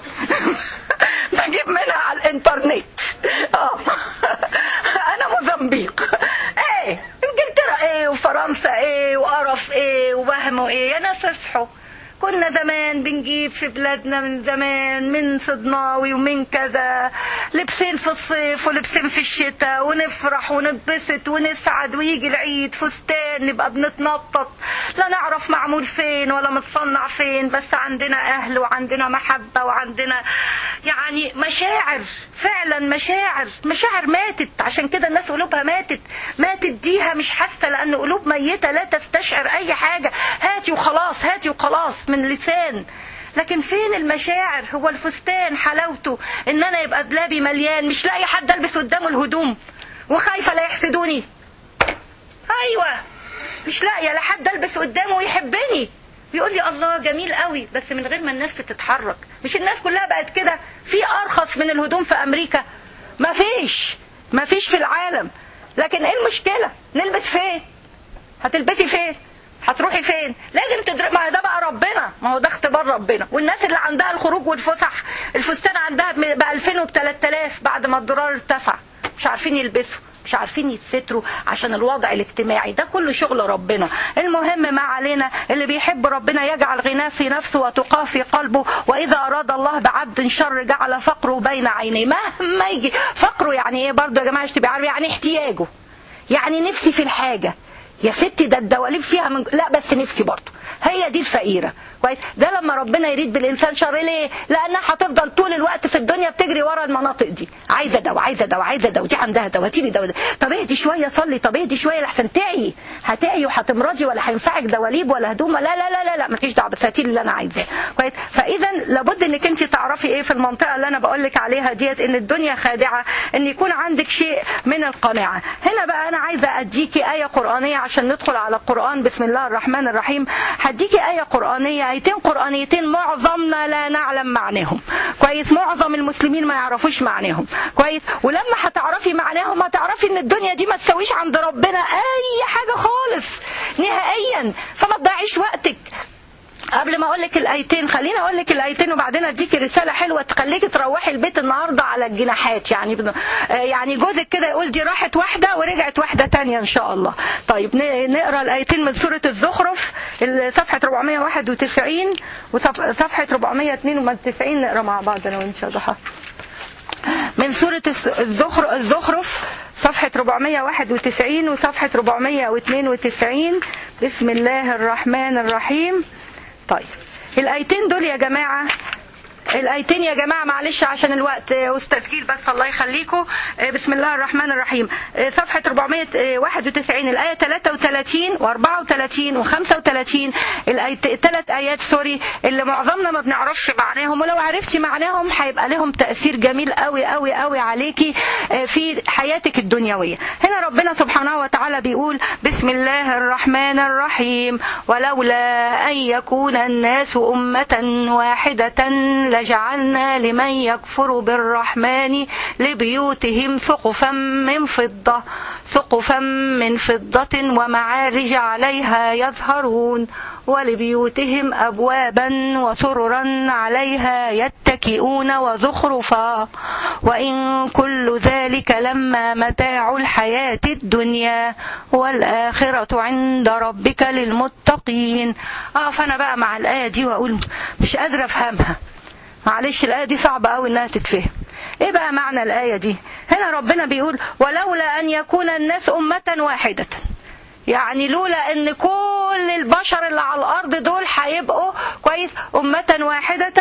بجيب منها على الانترنت اه انا موزمبيق ايه انجلترا ايه وفرنسا ايه وقرف ايه ووهم ايه يا ناس اصحوا كنا زمان بنجيب في بلادنا من زمان من صدناوي ومن كذا لبسين في الصيف ولبسين في الشتاء ونفرح ونتبسط ونسعد ويجي العيد فستان نبقى بنتنطط لا نعرف معمول فين ولا متصنع فين بس عندنا اهل وعندنا محبة وعندنا يعني مشاعر فعلا مشاعر مشاعر ماتت عشان كده الناس قلوبها ماتت ماتت ديها مش حاسة لان قلوب ميتة لا تستشعر اي حاجة هاتي وخلاص هاتي وخلاص من لسان لكن فين المشاعر هو الفستان حلاوته ان انا يبقى دلابي مليان مش لاقي حد البس قدامه الهدوم وخايفه لا يحسدوني ايوه مش لاقيه لا حد البس قدامه ويحبني بيقول لي الله جميل قوي بس من غير ما الناس تتحرك مش الناس كلها بقت كده في ارخص من الهدوم في امريكا ما فيش ما فيش في العالم لكن ايه المشكله نلبس فين هتلبسي فين هتروحي فين لازم تدري ما ده بقى ربنا ما هو ده اختبار ربنا والناس اللي عندها الخروج والفسح الفستان عندها ب 2000 وب 3000 بعد ما الدولار ارتفع مش عارفين يلبسوا مش عارفين يتستروا عشان الوضع الاجتماعي ده كله شغل ربنا المهم ما علينا اللي بيحب ربنا يجعل غناه في نفسه وتقاه في قلبه واذا اراد الله بعبد شر جعل فقره بين عينيه مهما يجي فقره يعني ايه برضه يا جماعه مش تبقى عارف يعني احتياجه يعني نفسي في الحاجه يا ستي ده الدواليب فيها من لا بس نفسي برضه هي دي الفقيره كويس ده لما ربنا يريد بالانسان شر ليه لانها هتفضل طول الوقت في الدنيا بتجري ورا المناطق دي عايزه دواء عايزه دواء عايزه دواء دي عندها دواء تيجي دواء طب اهدي شويه صلي طب اهدي شويه لحسن تعي هتعي وهتمرضي ولا هينفعك دواليب ولا هدوم لا لا لا لا, لا مفيش دعوه بس هاتي اللي انا عايزاه كويس فاذا لابد انك انت تعرفي ايه في المنطقه اللي انا بقول لك عليها ديت ان الدنيا خادعه ان يكون عندك شيء من القناعه هنا بقى انا عايزه اديكي ايه قرانيه عشان ندخل على القران بسم الله الرحمن الرحيم هديكي ايه قرانيه ايتين قرانيه ايتين معظمنا لا نعلم معناهم كويس معظم المسلمين ما يعرفوش معناهم كويس ولما هتعرفي معناهم هتعرفي ان الدنيا دي ما تسويش عند ربنا اي حاجه خالص نهائيا فما تضيعيش وقتك قبل ما اقول لك الايتين خليني اقول لك الايتين وبعدين اديكي رساله حلوه تخليكي تروحي البيت النهارده على الجناحات يعني بن... يعني جوزك كده يقول دي راحت واحده ورجعت واحده تانية ان شاء الله طيب نقرا الايتين من سوره الزخرف صفحه 491 وصفحه 492 نقرا مع بعض انا وانت يا ضحى من سورة الزخرف صفحة 491 وصفحة 492 بسم الله الرحمن الرحيم طيب الايتين دول يا جماعه الايتين يا جماعه معلش عشان الوقت والتسجيل بس الله يخليكم بسم الله الرحمن الرحيم صفحه 491 الايه 33 و34 و35 الايات ثلاث ايات سوري اللي معظمنا ما بنعرفش معناهم ولو عرفتي معناهم هيبقى لهم تاثير جميل قوي قوي قوي عليكي في حياتك الدنيويه هنا ربنا سبحانه وتعالى بيقول بسم الله الرحمن الرحيم ولولا ان يكون الناس امه واحده لجعلنا لمن يكفر بالرحمن لبيوتهم سقفا من فضة سقفا من فضة ومعارج عليها يظهرون ولبيوتهم أبوابا وسررا عليها يتكئون وزخرفا وإن كل ذلك لما متاع الحياة الدنيا والآخرة عند ربك للمتقين آه فأنا بقى مع الآية دي وأقول مش قادرة أفهمها معلش الآية دي صعبة أوي إنها تتفهم إيه بقى معنى الآية دي هنا ربنا بيقول ولولا أن يكون الناس أمة واحدة يعني لولا ان كل البشر اللي على الارض دول هيبقوا كويس امة واحدة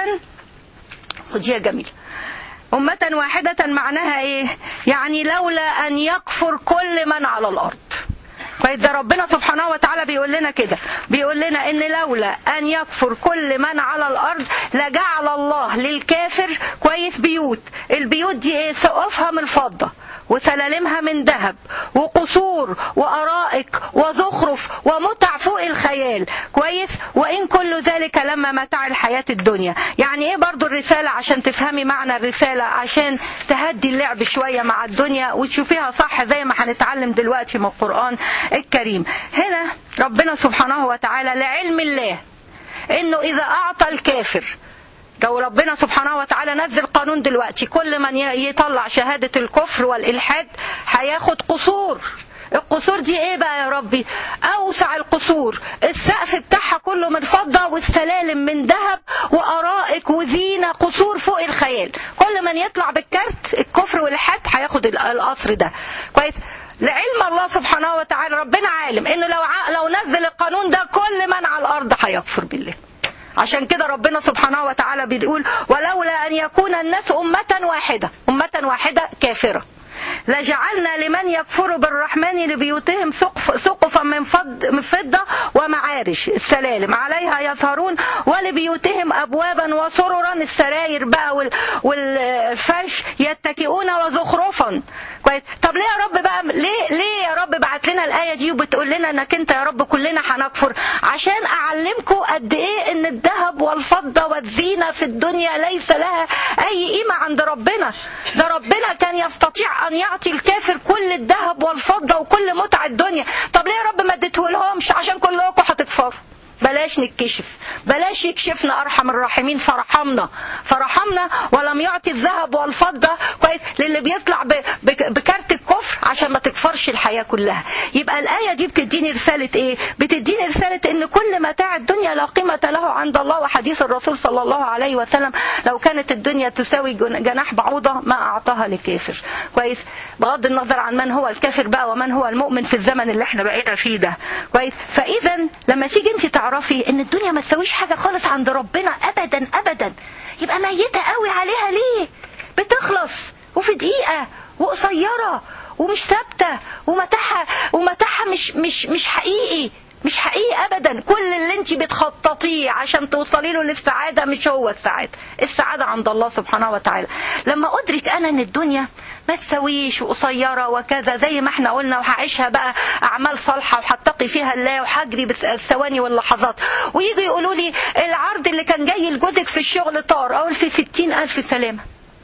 خديها يا جميل أمة واحدة معناها إيه؟ يعني لولا أن يكفر كل من على الأرض كويس ده ربنا سبحانه وتعالى بيقول لنا كده بيقول لنا ان لولا ان يكفر كل من على الارض لجعل الله للكافر كويس بيوت البيوت دي ايه سقفها من فضه وسلالمها من ذهب وقصور وارائك وزخرف ومتع فوق الخيال كويس وان كل ذلك لما متاع الحياه الدنيا يعني ايه برضو الرساله عشان تفهمي معنى الرساله عشان تهدي اللعب شويه مع الدنيا وتشوفيها صح زي ما هنتعلم دلوقتي من القران الكريم هنا ربنا سبحانه وتعالى لعلم الله انه اذا اعطى الكافر لو ربنا سبحانه وتعالى نزل قانون دلوقتي كل من يطلع شهادة الكفر والإلحاد هياخد قصور القصور دي ايه بقى يا ربي اوسع القصور السقف بتاعها كله من فضة والسلالم من ذهب وارائك وزينة قصور فوق الخيال كل من يطلع بالكارت الكفر والإلحاد هياخد القصر ده كويس لعلم الله سبحانه وتعالى ربنا عالم انه لو لو نزل القانون ده كل من على الارض هيكفر بالله عشان كده ربنا سبحانه وتعالى بيقول ولولا أن يكون الناس أمة واحدة أمة واحدة كافرة لجعلنا لمن يكفر بالرحمن لبيوتهم سقف سقفا من فض من فضة ومعارش السلالم عليها يسهرون ولبيوتهم أبوابا وسررا السراير بقى والفرش يتكئون وزخرفا كويس طب ليه يا رب بقى ليه ليه يا رب بعت لنا الايه دي وبتقول لنا انك انت يا رب كلنا هنكفر عشان اعلمكم قد ايه ان الذهب والفضه والزينه في الدنيا ليس لها اي قيمه عند ربنا ده ربنا كان يستطيع ان يعطي الكافر كل الذهب والفضه وكل متع الدنيا طب ليه يا رب ما اديتهولهمش عشان كلكم هتكفروا بلاش نتكشف بلاش يكشفنا ارحم الراحمين فرحمنا فرحمنا ولم يعطي الذهب والفضه كويس للي بيطلع ب- بك- بكارت الكفر عشان ما تكفرش الحياه كلها يبقى الايه دي بتديني رساله ايه بتديني رساله ان كل متاع الدنيا لا قيمه له عند الله وحديث الرسول صلى الله عليه وسلم لو كانت الدنيا تساوي جن- جناح بعوضه ما اعطاها لكافر كويس بغض النظر عن من هو الكافر بقى ومن هو المؤمن في الزمن اللي احنا بقينا فيه ده كويس فاذا لما تيجي انت تعرفي ان الدنيا ما تساويش حاجه خالص عند ربنا ابدا ابدا يبقى ميته قوي عليها ليه بتخلص وفي دقيقه وقصيره ومش ثابته ومتاحها ومتاحها مش مش مش حقيقي مش حقيقي ابدا كل اللي انت بتخططيه عشان توصلي له للسعاده مش هو السعاده السعاده عند الله سبحانه وتعالى لما ادرك انا ان الدنيا ما تسويش وقصيره وكذا زي ما احنا قلنا وهعيشها بقى اعمال صالحه وهتقي فيها الله وهجري بالثواني واللحظات ويجوا يقولوا لي العرض اللي كان جاي لجوزك في الشغل طار اقول في ستين الف سلامه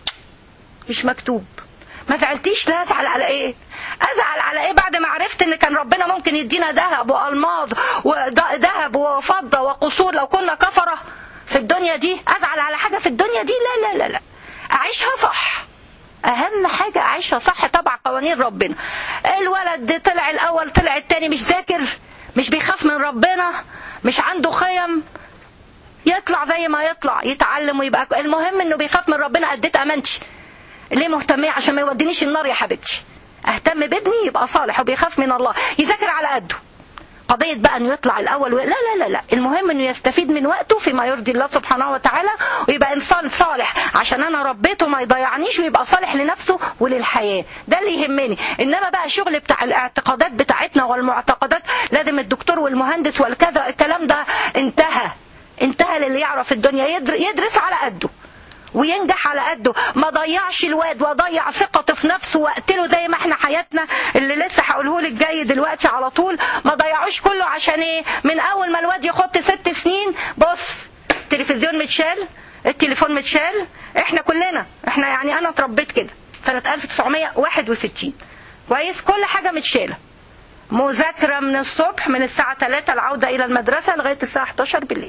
مش مكتوب ما زعلتيش لا ازعل على ايه ازعل على ايه بعد ما عرفت ان كان ربنا ممكن يدينا ذهب والماظ وذهب وفضه وقصور لو كنا كفره في الدنيا دي ازعل على حاجه في الدنيا دي لا لا لا لا اعيشها صح اهم حاجه اعيشها صح طبعا قوانين ربنا الولد طلع الاول طلع التاني مش ذاكر مش بيخاف من ربنا مش عنده خيم يطلع زي ما يطلع يتعلم ويبقى المهم انه بيخاف من ربنا اديت امانتي ليه مهتمية عشان ما يودينيش النار يا حبيبتي اهتم بابني يبقى صالح وبيخاف من الله يذاكر على قده قضية بقى انه يطلع الاول و... لا لا لا لا المهم انه يستفيد من وقته فيما يرضي الله سبحانه وتعالى ويبقى انسان صالح عشان انا ربيته ما يضيعنيش ويبقى صالح لنفسه وللحياة ده اللي يهمني انما بقى شغل بتاع الاعتقادات بتاعتنا والمعتقدات لازم الدكتور والمهندس والكذا الكلام ده انتهى انتهى للي يعرف الدنيا يدر... يدرس على قده وينجح على قده ما ضيعش الواد وضيع ثقته في نفسه واقتله زي ما احنا حياتنا اللي لسه هقوله لك جاي دلوقتي على طول ما ضيعوش كله عشان ايه من اول ما الواد يخط ست سنين بص التلفزيون متشال التليفون متشال احنا كلنا احنا يعني انا اتربيت كده سنة 1961 كويس كل حاجة متشالة مذاكرة من الصبح من الساعة 3 العودة إلى المدرسة لغاية الساعة 11 بالليل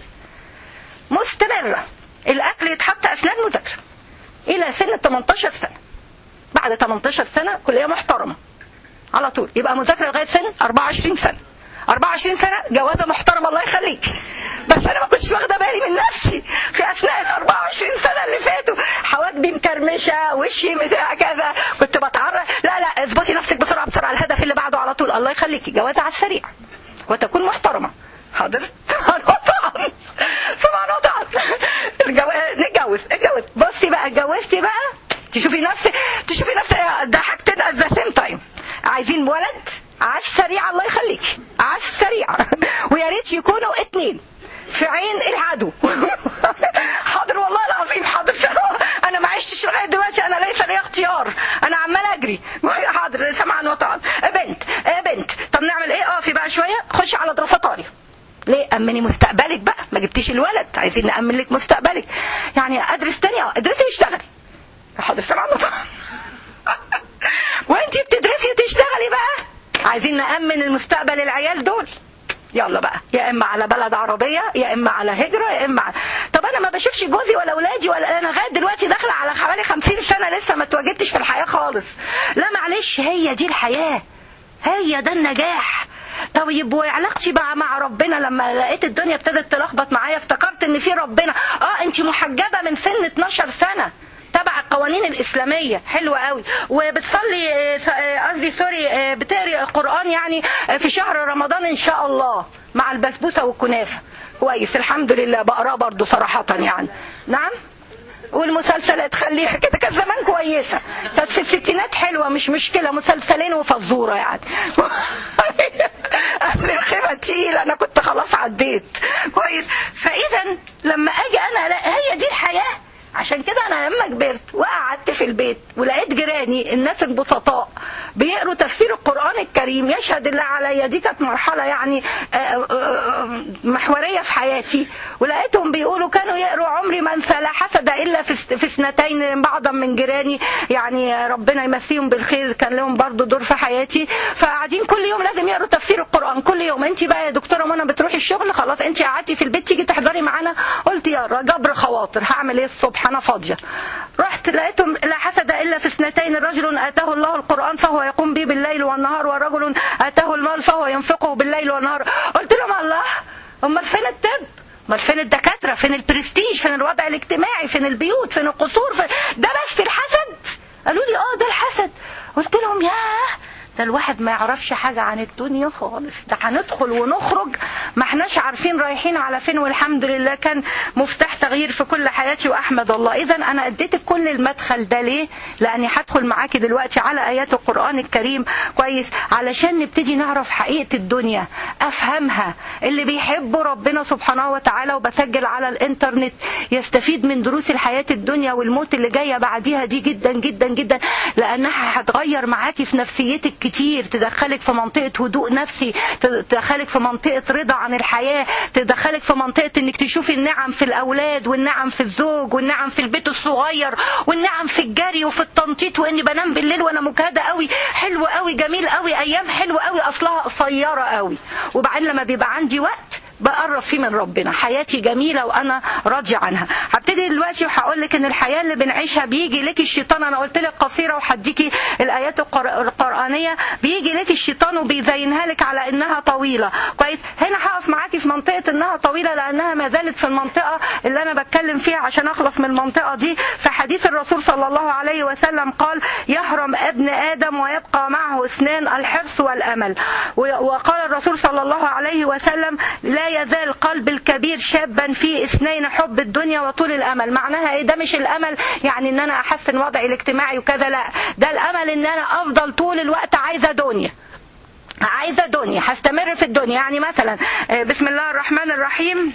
مستمرة الاكل يتحط اثناء المذاكره الى سن 18 سنه بعد 18 سنه كليه محترمه على طول يبقى مذاكره لغايه سن 24 سنه 24 سنه جوازه محترمه الله يخليك بس انا ما كنتش واخده بالي من نفسي في اثناء ال 24 سنه اللي فاتوا حواجبي مكرمشه وشي بتاع كذا كنت بتعرف لا لا اظبطي نفسك بسرعه بسرعه الهدف اللي بعده على طول الله يخليكي جوازه على السريع وتكون محترمه حاضر طبعا طبعا طبعا طبعا الجو... نتجوز اتجوز بصي بقى اتجوزتي بقى تشوفي نفسك تشوفي نفسك ده حاجتين ات ذا سيم تايم عايزين ولد على السريع الله يخليكي على السريع ويا ريت يكونوا اتنين في عين العدو حاضر والله العظيم حاضر انا ما عشتش لغايه دلوقتي انا ليس لي اختيار انا عمال اجري حاضر سمعا وطاعا بنت بنت طب نعمل ايه اقفي بقى شويه خشي على دراسات عاليه ليه امني مستقبلك بقى ما جبتيش الولد عايزين نامن لك مستقبلك يعني ادرس تاني اه ادرسي واشتغلي حاضر سمعا وطاعا وانتي بتدرسي وتشتغلي بقى عايزين نامن المستقبل العيال دول يلا بقى يا اما على بلد عربيه يا اما على هجره يا اما على... طب انا ما بشوفش جوزي ولا اولادي ولا انا لغايه دلوقتي داخله على حوالي 50 سنه لسه ما اتواجدتش في الحياه خالص لا معلش هي دي الحياه هي ده النجاح طيب وعلاقتي بقى مع ربنا لما لقيت الدنيا ابتدت تلخبط معايا افتكرت ان في ربنا اه انت محجبه من سن 12 سنه تبع القوانين الإسلامية حلوة قوي وبتصلي قصدي سوري بتقري القرآن يعني في شهر رمضان إن شاء الله مع البسبوسة والكنافة كويس الحمد لله بقراه برضو صراحة يعني نعم والمسلسلات خليها كده كان زمان كويسة بس في الستينات حلوة مش مشكلة مسلسلين وفزورة يعني قبل الخيمة تقيل أنا كنت خلاص عديت كويس فإذا لما أجي أنا لا هي دي الحياة عشان كده انا لما كبرت وقعدت في البيت ولقيت جيراني الناس البسطاء بيقروا تفسير القران القران الكريم يشهد الله عليا دي كانت مرحله يعني آه، آه، آه، محوريه في حياتي ولقيتهم بيقولوا كانوا يقروا عمري ما انسى لا حسد الا في في اثنتين بعضا من جيراني يعني ربنا يمسيهم بالخير كان لهم برضو دور في حياتي فقاعدين كل يوم لازم يقروا تفسير القران كل يوم انت بقى يا دكتوره منى بتروحي الشغل خلاص انت قعدتي في البيت تيجي تحضري معانا قلت يا جبر خواطر هعمل ايه الصبح انا فاضيه رحت لقيتهم لا حسد الا في اثنتين رجل اتاه الله القران فهو يقوم به بالليل والنهار ورجل اتاه المال فهو ينفقه بالليل والنهار قلت لهم الله امال فين الطب امال فين الدكاتره فين البرستيج فين الوضع الاجتماعي فين البيوت فين القصور فين ده بس الحسد قالوا لي اه ده الحسد قلت لهم ياه ده الواحد ما يعرفش حاجة عن الدنيا خالص ده هندخل ونخرج ما احناش عارفين رايحين على فين والحمد لله كان مفتاح تغيير في كل حياتي واحمد الله اذا انا اديتك كل المدخل ده ليه لاني هدخل معاكي دلوقتي على ايات القرآن الكريم كويس علشان نبتدي نعرف حقيقة الدنيا افهمها اللي بيحبوا ربنا سبحانه وتعالى وبسجل على الانترنت يستفيد من دروس الحياة الدنيا والموت اللي جاية بعديها دي جدا جدا جدا لانها هتغير معاكي في نفسيتك كتير تدخلك في منطقة هدوء نفسي تدخلك في منطقة رضا عن الحياة تدخلك في منطقة انك تشوفي النعم في الاولاد والنعم في الزوج والنعم في البيت الصغير والنعم في الجري وفي التنطيط واني بنام بالليل وانا مجهدة قوي حلو قوي جميل قوي ايام حلوة قوي اصلها قصيرة قوي وبعدين لما بيبقى عندي وقت بقرب فيه من ربنا حياتي جميلة وأنا راضية عنها هبتدي دلوقتي وهقول لك إن الحياة اللي بنعيشها بيجي لك الشيطان أنا قلت لك قصيرة وهديكي الآيات القر- القرآنية بيجي لك الشيطان وبيزينها لك على إنها طويلة كويس هنا هقف معاكي في منطقة إنها طويلة لأنها ما زالت في المنطقة اللي أنا بتكلم فيها عشان أخلص من المنطقة دي في حديث الرسول صلى الله عليه وسلم قال يهرم ابن آدم ويبقى معه اثنان الحرص والأمل و- وقال الرسول صلى الله عليه وسلم لا يزال قلب الكبير شابا في اثنين حب الدنيا وطول الامل معناها ايه ده مش الامل يعني ان انا احسن وضعي الاجتماعي وكذا لا ده الامل ان انا افضل طول الوقت عايزه دنيا عايزه دنيا هستمر في الدنيا يعني مثلا آه، بسم الله الرحمن الرحيم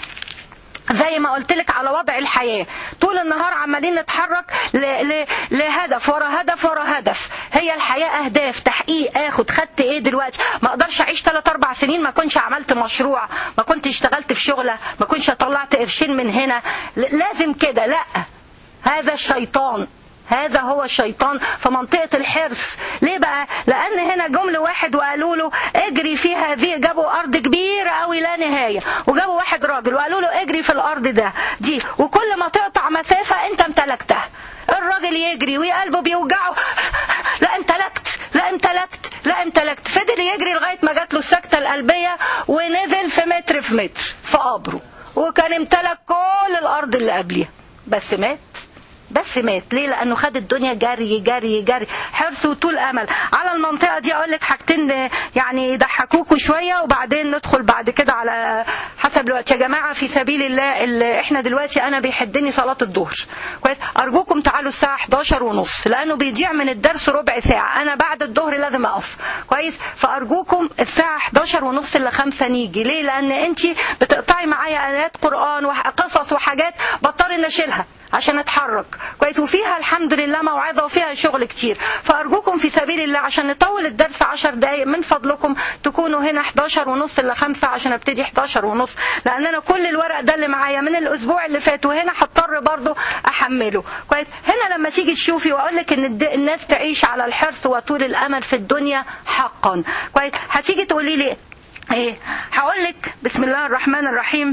زي ما قلت لك على وضع الحياة طول النهار عمالين نتحرك ل... ل... لهدف ورا هدف ورا هدف هي الحياة أهداف تحقيق اخد خدت ايه دلوقتي ما اقدرش اعيش 3 4 سنين ما كنتش عملت مشروع ما كنت اشتغلت في شغلة ما كنتش طلعت قرشين من هنا ل... لازم كده لا هذا الشيطان هذا هو الشيطان في منطقة الحرص ليه بقى لأن هنا جمل واحد وقالوا له اجري في هذه جابوا أرض كبيرة قوي لا نهاية وجابوا واحد راجل وقالوا له اجري في الأرض ده دي وكل ما تقطع مسافة أنت امتلكتها الراجل يجري وقلبه بيوجعه لا امتلكت لا امتلكت لا امتلكت فضل يجري لغاية ما جات له السكتة القلبية ونزل في متر في متر في قبره وكان امتلك كل الأرض اللي قبلها بس مات بس مات ليه لانه خد الدنيا جري جري جري حرص وطول امل على المنطقه دي اقول لك حاجتين يعني يضحكوكوا شويه وبعدين ندخل بعد كده على حسب الوقت يا جماعه في سبيل الله اللي احنا دلوقتي انا بيحدني صلاه الظهر كويس ارجوكم تعالوا الساعه 11 ونص لانه بيضيع من الدرس ربع ساعه انا بعد الظهر لازم اقف كويس فارجوكم الساعه 11 ونص الا 5 نيجي ليه لان انت بتقطعي معايا ايات قران وقصص وحاجات بضطر اني اشيلها عشان اتحرك كويس وفيها الحمد لله موعظه وفيها شغل كتير فارجوكم في سبيل الله عشان نطول الدرس 10 دقائق من فضلكم تكونوا هنا 11 ونص الا 5 عشان ابتدي 11 ونص لان انا كل الورق ده اللي معايا من الاسبوع اللي فات وهنا هضطر برضو احمله كويس هنا لما تيجي تشوفي واقول لك ان الد- الناس تعيش على الحرص وطول الامل في الدنيا حقا كويس هتيجي تقولي لي ايه هقول لك بسم الله الرحمن الرحيم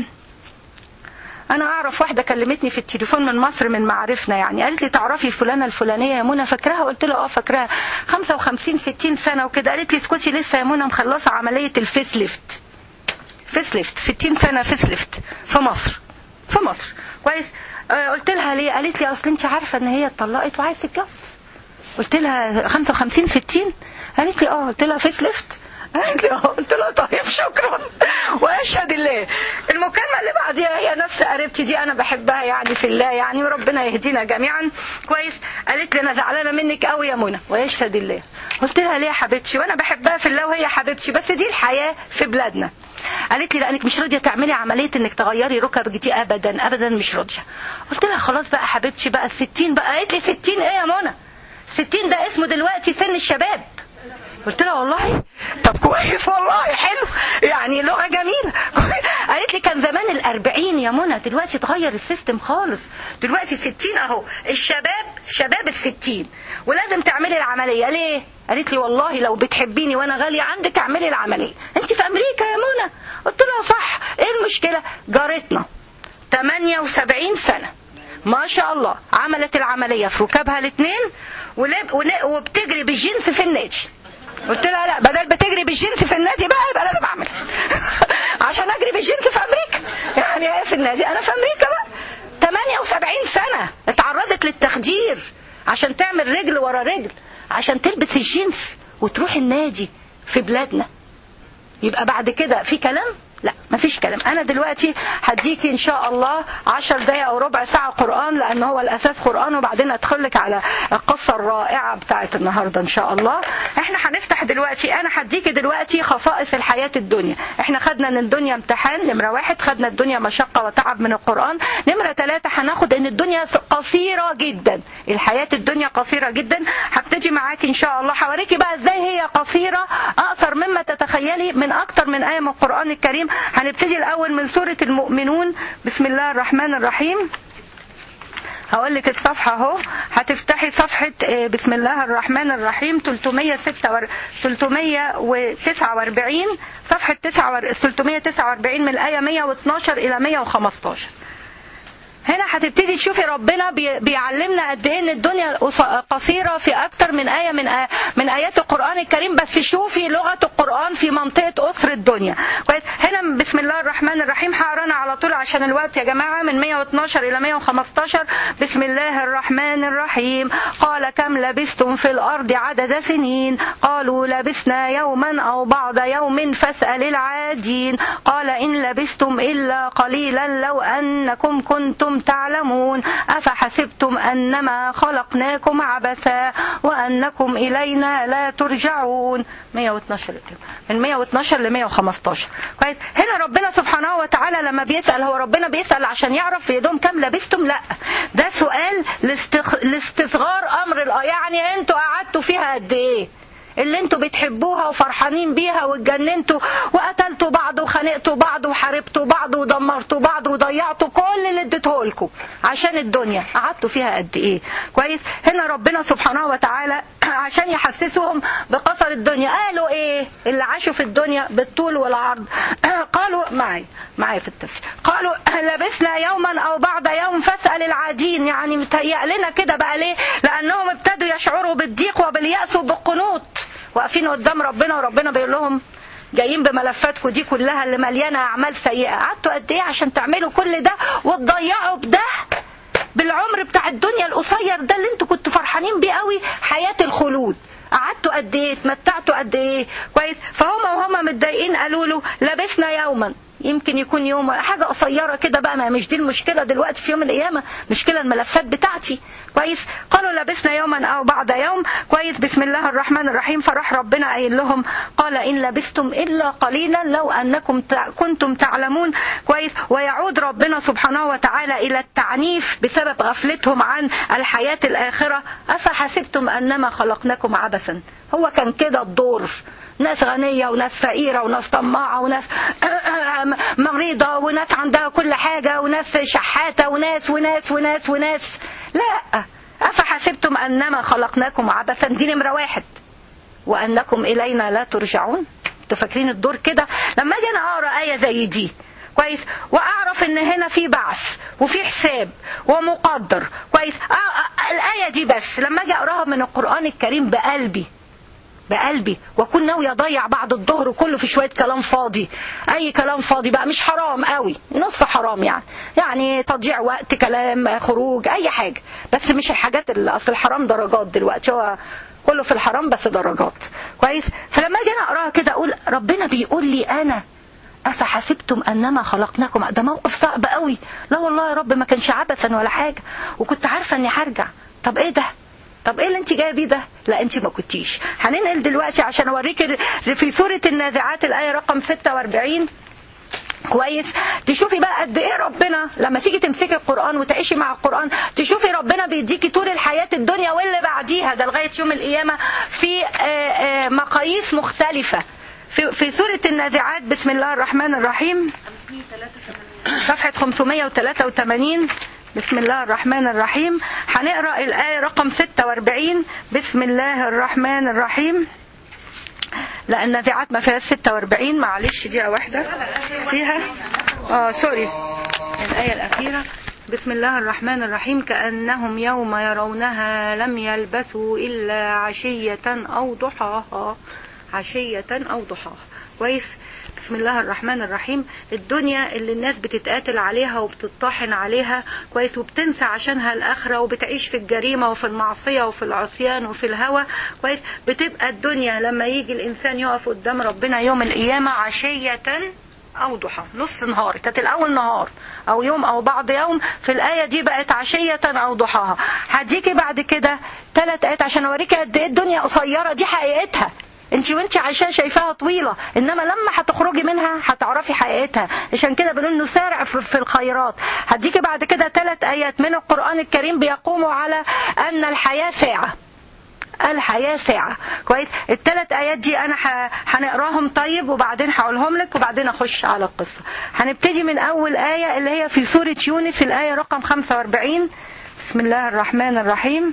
انا اعرف واحده كلمتني في التليفون من مصر من معارفنا يعني قالت لي تعرفي فلانه الفلانيه يا منى فاكراها قلت لها اه فاكراها 55 60 سنه وكده قالت لي اسكتي لسه يا منى مخلصه عمليه الفيس ليفت فيس ليفت 60 سنه فيس ليفت في مصر في مصر كويس آه، قلت لها ليه قالت لي اصل انت عارفه ان هي اتطلقت وعايزه تتجوز قلت لها 55 60 قالت لي اه قلت لها فيس ليفت قالت لي اه قلت لها طيب شكرا واشهد الله المكالمه اللي بعديها هي نفس قريبتي دي انا بحبها يعني في الله يعني وربنا يهدينا جميعا كويس قالت لي انا زعلانه منك قوي يا منى ويشهد الله قلت لها ليه يا حبيبتي وانا بحبها في الله وهي حبيبتي بس دي الحياه في بلادنا قالت لي لانك مش راضيه تعملي عمليه انك تغيري ركبك دي ابدا ابدا مش راضيه قلت لها خلاص بقى حبيبتي بقى 60 بقى قالت لي 60 ايه يا منى 60 ده اسمه دلوقتي سن الشباب قلت لها والله طب كويس والله حلو يعني لغه جميله قالت لي كان زمان الأربعين يا منى دلوقتي اتغير السيستم خالص دلوقتي الستين اهو الشباب شباب الستين ولازم تعملي العمليه ليه قالت لي والله لو بتحبيني وانا غاليه عندك اعملي العمليه انت في امريكا يا منى قلت لها صح ايه المشكله جارتنا 78 سنه ما شاء الله عملت العمليه في ركابها الاثنين وبتجري بالجنس في النادي قلت لها لا بدل بتجري بالجنس في النادي بقى يبقى لازم اعمل عشان اجري بالجنس في امريكا يعني ايه في النادي انا في امريكا بقى 78 سنه اتعرضت للتخدير عشان تعمل رجل ورا رجل عشان تلبس الجنس وتروح النادي في بلادنا يبقى بعد كده في كلام لا مفيش كلام انا دلوقتي هديكي ان شاء الله عشر دقايق او ربع ساعه قران لان هو الاساس قران وبعدين ادخل لك على القصه الرائعه بتاعت النهارده ان شاء الله احنا هنفتح دلوقتي انا هديكي دلوقتي خصائص الحياه الدنيا احنا خدنا ان الدنيا امتحان نمره واحد خدنا الدنيا مشقه وتعب من القران نمره ثلاثه هناخد ان الدنيا قصيره جدا الحياه الدنيا قصيره جدا هبتدي معاكي ان شاء الله هوريكي بقى ازاي هي قصيره اقصر مما تتخيلي من اكتر من ايه من القران الكريم هنبتدي الأول من سورة المؤمنون بسم الله الرحمن الرحيم هقول لك الصفحة اهو هتفتحي صفحة بسم الله الرحمن الرحيم 349 صفحة 349 من الآية 112 إلى 115 هنا هتبتدي تشوفي ربنا بيعلمنا قد ايه ان الدنيا قصيره في اكتر من ايه من آية من ايات القران الكريم بس شوفي لغه القران في منطقه قصر الدنيا كويس هنا بسم الله الرحمن الرحيم هقرانا على طول عشان الوقت يا جماعه من 112 الى 115 بسم الله الرحمن الرحيم قال كم لبستم في الارض عدد سنين قالوا لبسنا يوما او بعض يوم فاسال العادين قال ان لبستم الا قليلا لو انكم كنتم تعلمون أفحسبتم أنما خلقناكم عبثا وأنكم إلينا لا ترجعون 112 من 112 ل 115 كويس هنا ربنا سبحانه وتعالى لما بيسأل هو ربنا بيسأل عشان يعرف في يدهم كم لبستم لا ده سؤال لاستخ... لاستصغار أمر الآية يعني أنتوا قعدتوا فيها قد إيه اللي انتوا بتحبوها وفرحانين بيها واتجننتوا وقتلتوا بعض وخانقتوا بعض وحاربتوا بعض ودمرتوا بعض وضيعتوا كل اللي اديته لكم عشان الدنيا قعدتوا فيها قد ايه كويس هنا ربنا سبحانه وتعالى عشان يحسسهم بقصر الدنيا قالوا ايه اللي عاشوا في الدنيا بالطول والعرض قالوا معي معي في التفسير قالوا لبسنا يوما او بعض يوم فاسال العادين يعني متهيأ لنا كده بقى ليه لانهم ابتدوا يشعروا بالضيق وباليأس وبالقنوط واقفين قدام ربنا وربنا بيقول لهم جايين بملفاتكم دي كلها اللي مليانه اعمال سيئه قعدتوا قد ايه عشان تعملوا كل ده وتضيعوا بده بالعمر بتاع الدنيا القصير ده اللي انتوا كنتوا فرحانين بيه قوي حياه الخلود قعدتوا قد ايه اتمتعتوا قد ايه كويس فهم وهم متضايقين قالوا له لبسنا يوما يمكن يكون يوم حاجة قصيرة كده بقى ما مش دي المشكلة دلوقتي في يوم القيامة مشكلة الملفات بتاعتي كويس قالوا لبسنا يوما أو بعد يوم كويس بسم الله الرحمن الرحيم فراح ربنا قايل لهم قال إن لبستم إلا قليلا لو أنكم كنتم تعلمون كويس ويعود ربنا سبحانه وتعالى إلى التعنيف بسبب غفلتهم عن الحياة الآخرة أفحسبتم أنما خلقناكم عبثا هو كان كده الدور ناس غنية وناس فقيرة وناس طماعة وناس مريضة وناس عندها كل حاجة وناس شحاتة وناس وناس وناس وناس لا أفحسبتم أنما خلقناكم عبثا دي نمرة واحد وأنكم إلينا لا ترجعون انتوا فاكرين الدور كده لما اجي انا اقرا ايه زي دي كويس واعرف ان هنا في بعث وفي حساب ومقدر كويس الايه دي بس لما اجي اقراها من القران الكريم بقلبي بقلبي واكون ناوي اضيع بعد الظهر كله في شويه كلام فاضي اي كلام فاضي بقى مش حرام قوي نص حرام يعني يعني تضييع وقت كلام خروج اي حاجه بس مش الحاجات اللي اصل الحرام درجات دلوقتي هو كله في الحرام بس درجات كويس فلما اجي انا اقراها كده اقول ربنا بيقول لي انا أفحسبتم أنما خلقناكم ده موقف صعب قوي لا والله يا رب ما كانش عبثا ولا حاجة وكنت عارفة أني هرجع طب إيه ده طب ايه اللي انت جايه بيه ده لا انت ما كنتيش هننقل دلوقتي عشان اوريك في سوره النازعات الايه رقم 46 كويس تشوفي بقى قد ايه ربنا لما تيجي تمسكي القران وتعيشي مع القران تشوفي ربنا بيديكي طول الحياه الدنيا واللي بعديها ده لغايه يوم القيامه في آه، آه، مقاييس مختلفه في في سوره النازعات بسم الله الرحمن الرحيم صفحه 583 بسم الله الرحمن الرحيم هنقرا الايه رقم 46 بسم الله الرحمن الرحيم لا النازعات ما فيهاش 46 معلش دقيقة واحدة فيها اه سوري الآية الأخيرة بسم الله الرحمن الرحيم كأنهم يوم يرونها لم يلبثوا إلا عشية أو ضحاها عشية أو ضحاها كويس بسم الله الرحمن الرحيم الدنيا اللي الناس بتتقاتل عليها وبتطحن عليها كويس وبتنسى عشانها الآخرة وبتعيش في الجريمة وفي المعصية وفي العصيان وفي الهوى كويس بتبقى الدنيا لما يجي الإنسان يقف قدام ربنا يوم القيامة عشية أو ضحى نص نهار كانت الأول نهار أو يوم أو بعض يوم في الآية دي بقت عشية أو ضحاها هديكي بعد كده ثلاث آيات عشان أوريكي قد إيه الدنيا قصيرة دي حقيقتها انت وانت عايشاه شايفاها طويله انما لما هتخرجي منها هتعرفي حقيقتها عشان كده بنقول نسارع في في الخيرات هديكي بعد كده ثلاث ايات من القران الكريم بيقوموا على ان الحياه ساعه الحياة ساعة كويس الثلاث آيات دي أنا ح- هنقراهم طيب وبعدين هقولهم لك وبعدين أخش على القصة هنبتدي من أول آية اللي هي في سورة يونس الآية رقم 45 بسم الله الرحمن الرحيم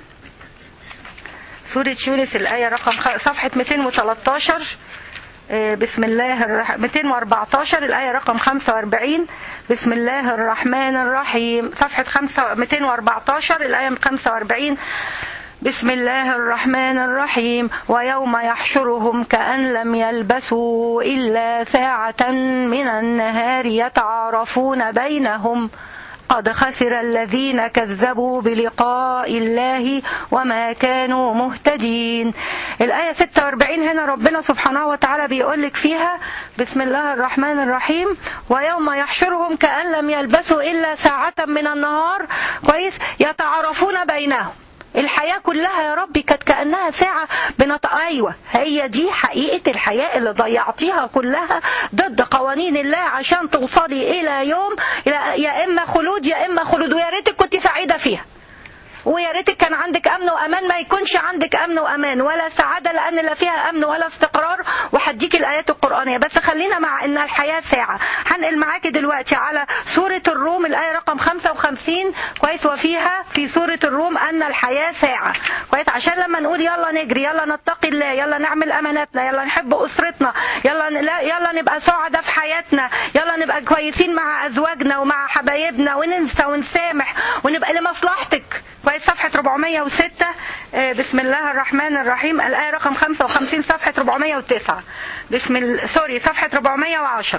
سورة يونس الآية رقم خ... صفحة 213 آه، بسم الله الرح... 214 الآية رقم 45 بسم الله الرحمن الرحيم صفحة 5 214 الآية 45 بسم الله الرحمن الرحيم ويوم يحشرهم كأن لم يلبثوا إلا ساعة من النهار يتعارفون بينهم قد خسر الذين كذبوا بلقاء الله وما كانوا مهتدين الآية 46 هنا ربنا سبحانه وتعالى بيقول لك فيها بسم الله الرحمن الرحيم ويوم يحشرهم كأن لم يلبثوا إلا ساعة من النهار كويس يتعارفون بينهم الحياة كلها يا ربي كانت كأنها ساعة بنط... أيوة هي دي حقيقة الحياة اللي ضيعتيها كلها ضد قوانين الله عشان توصلي إلى يوم إلى يا إما خلود يا إما خلود ويا ريتك كنت سعيدة فيها ويا ريتك كان عندك امن وامان ما يكونش عندك امن وامان ولا سعاده لان لا فيها امن ولا استقرار وهديك الايات القرانيه بس خلينا مع ان الحياه ساعه هنقل معاكي دلوقتي على سوره الروم الايه رقم 55 كويس وفيها في سوره الروم ان الحياه ساعه كويس عشان لما نقول يلا نجري يلا نتقي الله يلا نعمل اماناتنا يلا نحب اسرتنا يلا لا يلا نبقى سعداء في حياتنا يلا نبقى كويسين مع ازواجنا ومع حبايبنا وننسى ونسامح ونبقى لمصلحتك كويس صفحة 406 آه، بسم الله الرحمن الرحيم الآية رقم 55 صفحة 409 بسم ال... سوري صفحة 410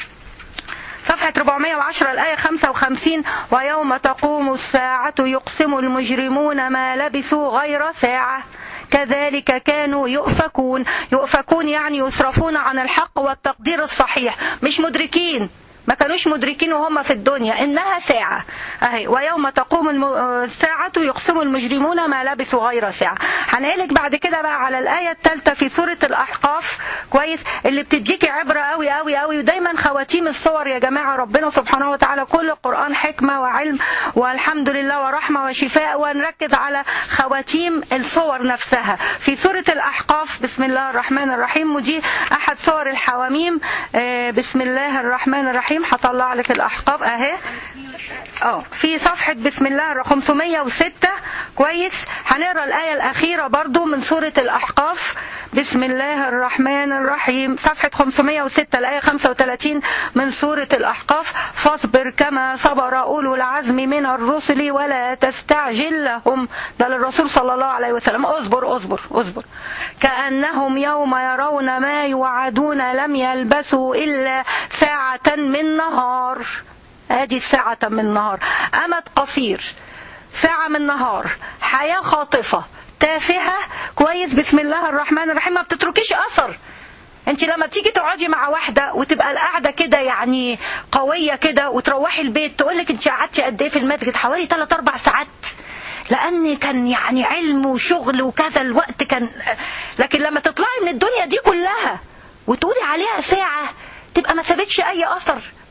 صفحة 410 الآية 55 ويوم تقوم الساعة يقسم المجرمون ما لبثوا غير ساعة كذلك كانوا يؤفكون يؤفكون يعني يصرفون عن الحق والتقدير الصحيح مش مدركين ما كانوش مدركين وهم في الدنيا انها ساعه اهي ويوم تقوم الم... الساعه يقسم المجرمون ما لبثوا غير ساعه هنقلك بعد كده بقى على الايه الثالثه في سوره الاحقاف كويس اللي بتديكي عبره قوي قوي قوي ودايما خواتيم الصور يا جماعه ربنا سبحانه وتعالى كل القران حكمه وعلم والحمد لله ورحمه وشفاء ونركز على خواتيم الصور نفسها في سوره الاحقاف بسم الله الرحمن الرحيم ودي احد صور الحواميم آه، بسم الله الرحمن الرحيم هطلع لك الاحقاف اهي اه في صفحة بسم الله 506 كويس هنقرا الآية الأخيرة برضو من سورة الأحقاف بسم الله الرحمن الرحيم صفحة 506 الآية 35 من سورة الأحقاف فاصبر كما صبر أولو العزم من الرسل ولا تستعجل لهم ده للرسول صلى الله عليه وسلم اصبر اصبر اصبر كأنهم يوم يرون ما يوعدون لم يلبثوا إلا ساعة من نهار ادي ساعة من نهار امد قصير ساعة من نهار حياة خاطفة تافهة كويس بسم الله الرحمن الرحيم ما بتتركيش اثر انت لما بتيجي تقعدي مع واحده وتبقى القعده كده يعني قويه كده وتروحي البيت تقول لك انت قعدتي قد ايه في المسجد حوالي 3 4 ساعات لان كان يعني علم وشغل وكذا الوقت كان لكن لما تطلعي من الدنيا دي كلها وتقولي عليها ساعه تبقى ما سابتش اي اثر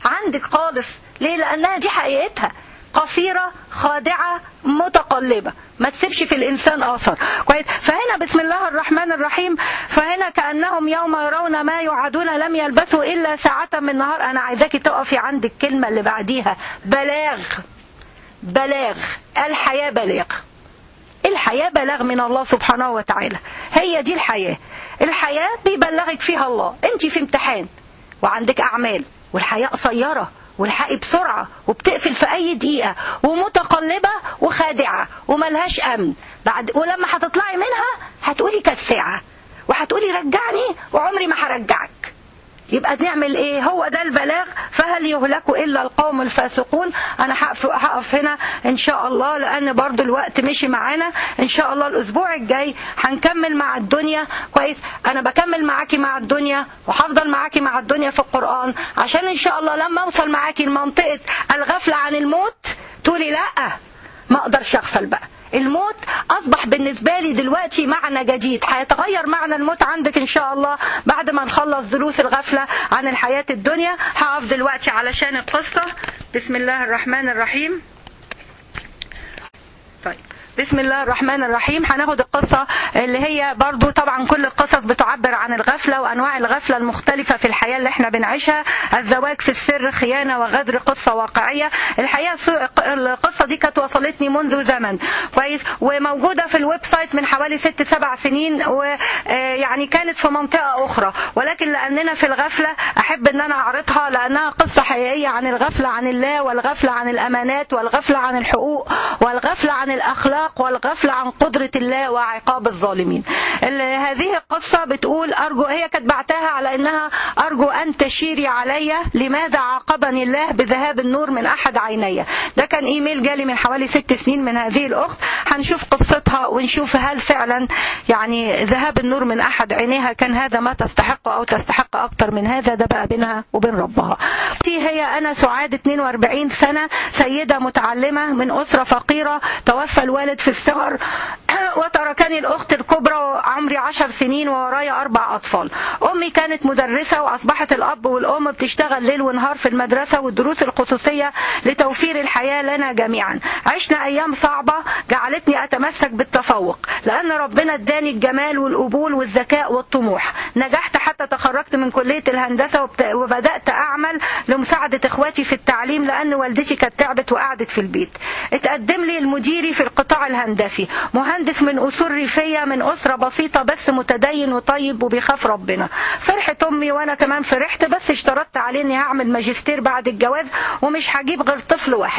عندك خالص ليه لانها دي حقيقتها قصيرة خادعة متقلبة ما تسيبش في الإنسان أثر كويس فهنا بسم الله الرحمن الرحيم فهنا كأنهم يوم يرون ما يوعدون لم يلبثوا إلا ساعة من نهار أنا عايزاكي تقفي عند الكلمة اللي بعديها بلاغ بلاغ الحياة بلاغ الحياة بلاغ من الله سبحانه وتعالى هي دي الحياة الحياة بيبلغك فيها الله انت في امتحان وعندك أعمال والحياة قصيرة والحقي بسرعة وبتقفل في أي دقيقة ومتقلبة وخادعة وملهاش أمن بعد ولما هتطلعي منها هتقولي كالساعة وهتقولي رجعني وعمري ما هرجعك يبقى نعمل ايه هو ده البلاغ فهل يهلك الا القوم الفاسقون انا هقف, هقف هنا ان شاء الله لان برضو الوقت مشي معانا ان شاء الله الاسبوع الجاي هنكمل مع الدنيا كويس انا بكمل معاكي مع الدنيا وهفضل معاكي مع الدنيا في القران عشان ان شاء الله لما اوصل معاكي لمنطقه الغفله عن الموت تقولي لا ما اقدرش اغفل بقى الموت اصبح بالنسبه لي دلوقتي معنى جديد هيتغير معنى الموت عندك ان شاء الله بعد ما نخلص دروس الغفله عن الحياه الدنيا هقف دلوقتي علشان القصه بسم الله الرحمن الرحيم طيب بسم الله الرحمن الرحيم هناخد القصة اللي هي برضو طبعا كل القصص بتعبر عن الغفلة وأنواع الغفلة المختلفة في الحياة اللي احنا بنعيشها الزواج في السر خيانة وغدر قصة واقعية الحقيقة القصة دي كانت وصلتني منذ زمن كويس وموجودة في الويب سايت من حوالي ست سبع سنين ويعني كانت في منطقة أخرى ولكن لأننا في الغفلة أحب أن أنا أعرضها لأنها قصة حقيقية عن الغفلة عن الله والغفلة عن الأمانات والغفلة عن الحقوق والغفلة عن الأخلاق الإغراق والغفلة عن قدرة الله وعقاب الظالمين هذه القصة بتقول أرجو هي كانت بعتها على أنها أرجو أن تشيري علي لماذا عاقبني الله بذهاب النور من أحد عيني ده كان إيميل جالي من حوالي ست سنين من هذه الأخت هنشوف قصتها ونشوف هل فعلا يعني ذهاب النور من أحد عينيها كان هذا ما تستحق أو تستحق أكتر من هذا ده بقى بينها وبين ربها هي أنا سعاد 42 سنة سيدة متعلمة من أسرة فقيرة توفى الوالد في الصغر وتركني الأخت الكبرى عمري عشر سنين وورايا أربع أطفال أمي كانت مدرسة وأصبحت الأب والأم بتشتغل ليل ونهار في المدرسة والدروس الخصوصية لتوفير الحياة لنا جميعا عشنا أيام صعبة جعلتني أتمسك بالتفوق لأن ربنا اداني الجمال والقبول والذكاء والطموح نجحت حتى تخرجت من كلية الهندسة وبدأت أعمل لمساعدة إخواتي في التعليم لأن والدتي كانت تعبت وقعدت في البيت اتقدم لي المديري في القطاع الهندسي مهندس من أصول ريفية من أسرة بسيطة بس متدين وطيب وبيخاف ربنا فرحت أمي وأنا كمان فرحت بس اشترطت عليه إني هعمل ماجستير بعد الجواز ومش هجيب غير طفل واحد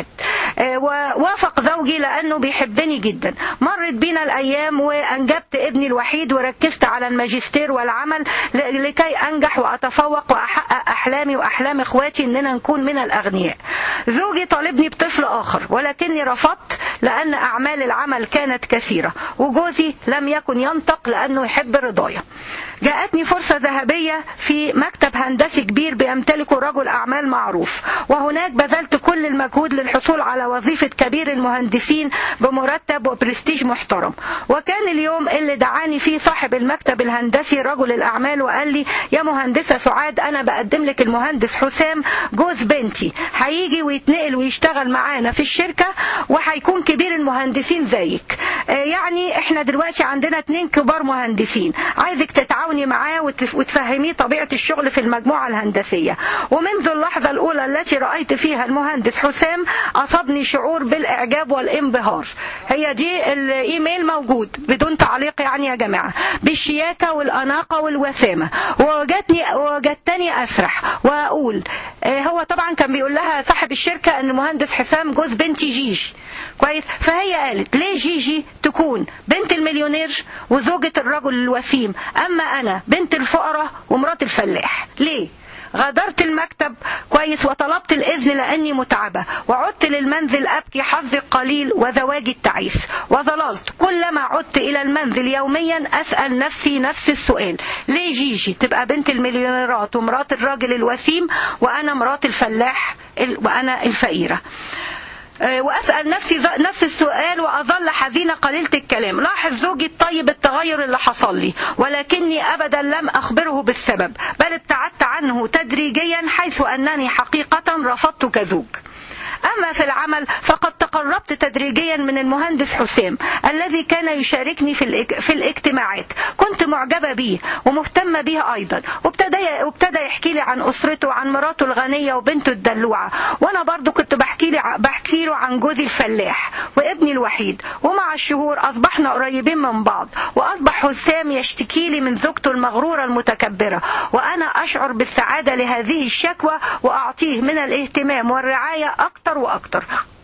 ووافق زوجي لأنه بيحبني جدا مرت بينا الأيام وأنجبت ابني الوحيد وركزت على الماجستير والعمل لكي أنجح وأتفوق وأحقق أحلامي وأحلام إخواتي إننا نكون من الأغنياء زوجي طالبني بطفل آخر ولكني رفضت لأن أعمال العمل كانت كثيرة وجوزي لم يكن ينطق لأنه يحب رضايا جاءتني فرصة ذهبية في مكتب هندسي كبير بيمتلكه رجل أعمال معروف وهناك بذلت كل المجهود للحصول على وظيفة كبير المهندسين بمرتب وبرستيج محترم وكان اليوم اللي دعاني فيه صاحب المكتب الهندسي رجل الأعمال وقال لي يا مهندسة سعاد أنا بقدم لك المهندس حسام جوز بنتي هيجي ويتنقل ويشتغل معانا في الشركة وهيكون كبير المهندسين زيك يعني احنا دلوقتي عندنا اتنين كبار مهندسين عايزك تتعاوني معاه وتفهميه طبيعة الشغل في المجموعة الهندسية ومنذ اللحظة الأولى التي رأيت فيها المهندس حسام أصابني شعور بالإعجاب والانبهار هي دي الإيميل موجود بدون تعليق يعني يا جماعة بالشياكة والأناقة والوسامة ووجدتني وجدتني أسرح وأقول هو طبعا كان بيقول لها صاحب الشركة أن المهندس حسام جوز بنتي جيجي كويس فهي قالت ليه جيجي تكون بنت المليونير وزوجة الرجل الوسيم أما أنا بنت الفقراء ومرات الفلاح ليه غادرت المكتب كويس وطلبت الإذن لأني متعبة وعدت للمنزل أبكي حظي القليل وزواجي التعيس وظللت كلما عدت إلى المنزل يوميا أسأل نفسي نفس السؤال ليه جيجي تبقى بنت المليونيرات ومرات الراجل الوسيم وأنا مرات الفلاح وأنا الفقيرة واسال نفسي نفس السؤال واظل حزينه قليله الكلام لاحظ زوجي الطيب التغير اللي حصل لي ولكني ابدا لم اخبره بالسبب بل ابتعدت عنه تدريجيا حيث انني حقيقه رفضته كزوج أما في العمل فقد تقربت تدريجيا من المهندس حسام الذي كان يشاركني في في الاجتماعات كنت معجبة به ومهتمة به أيضا وابتدى وابتدى يحكي لي عن أسرته وعن مراته الغنية وبنته الدلوعة وأنا برضو كنت بحكي لي بحكي له عن جوزي الفلاح وابني الوحيد ومع الشهور أصبحنا قريبين من بعض وأصبح حسام يشتكي لي من زوجته المغرورة المتكبرة وأنا أشعر بالسعادة لهذه الشكوى وأعطيه من الاهتمام والرعاية أكثر أكتر وأكتر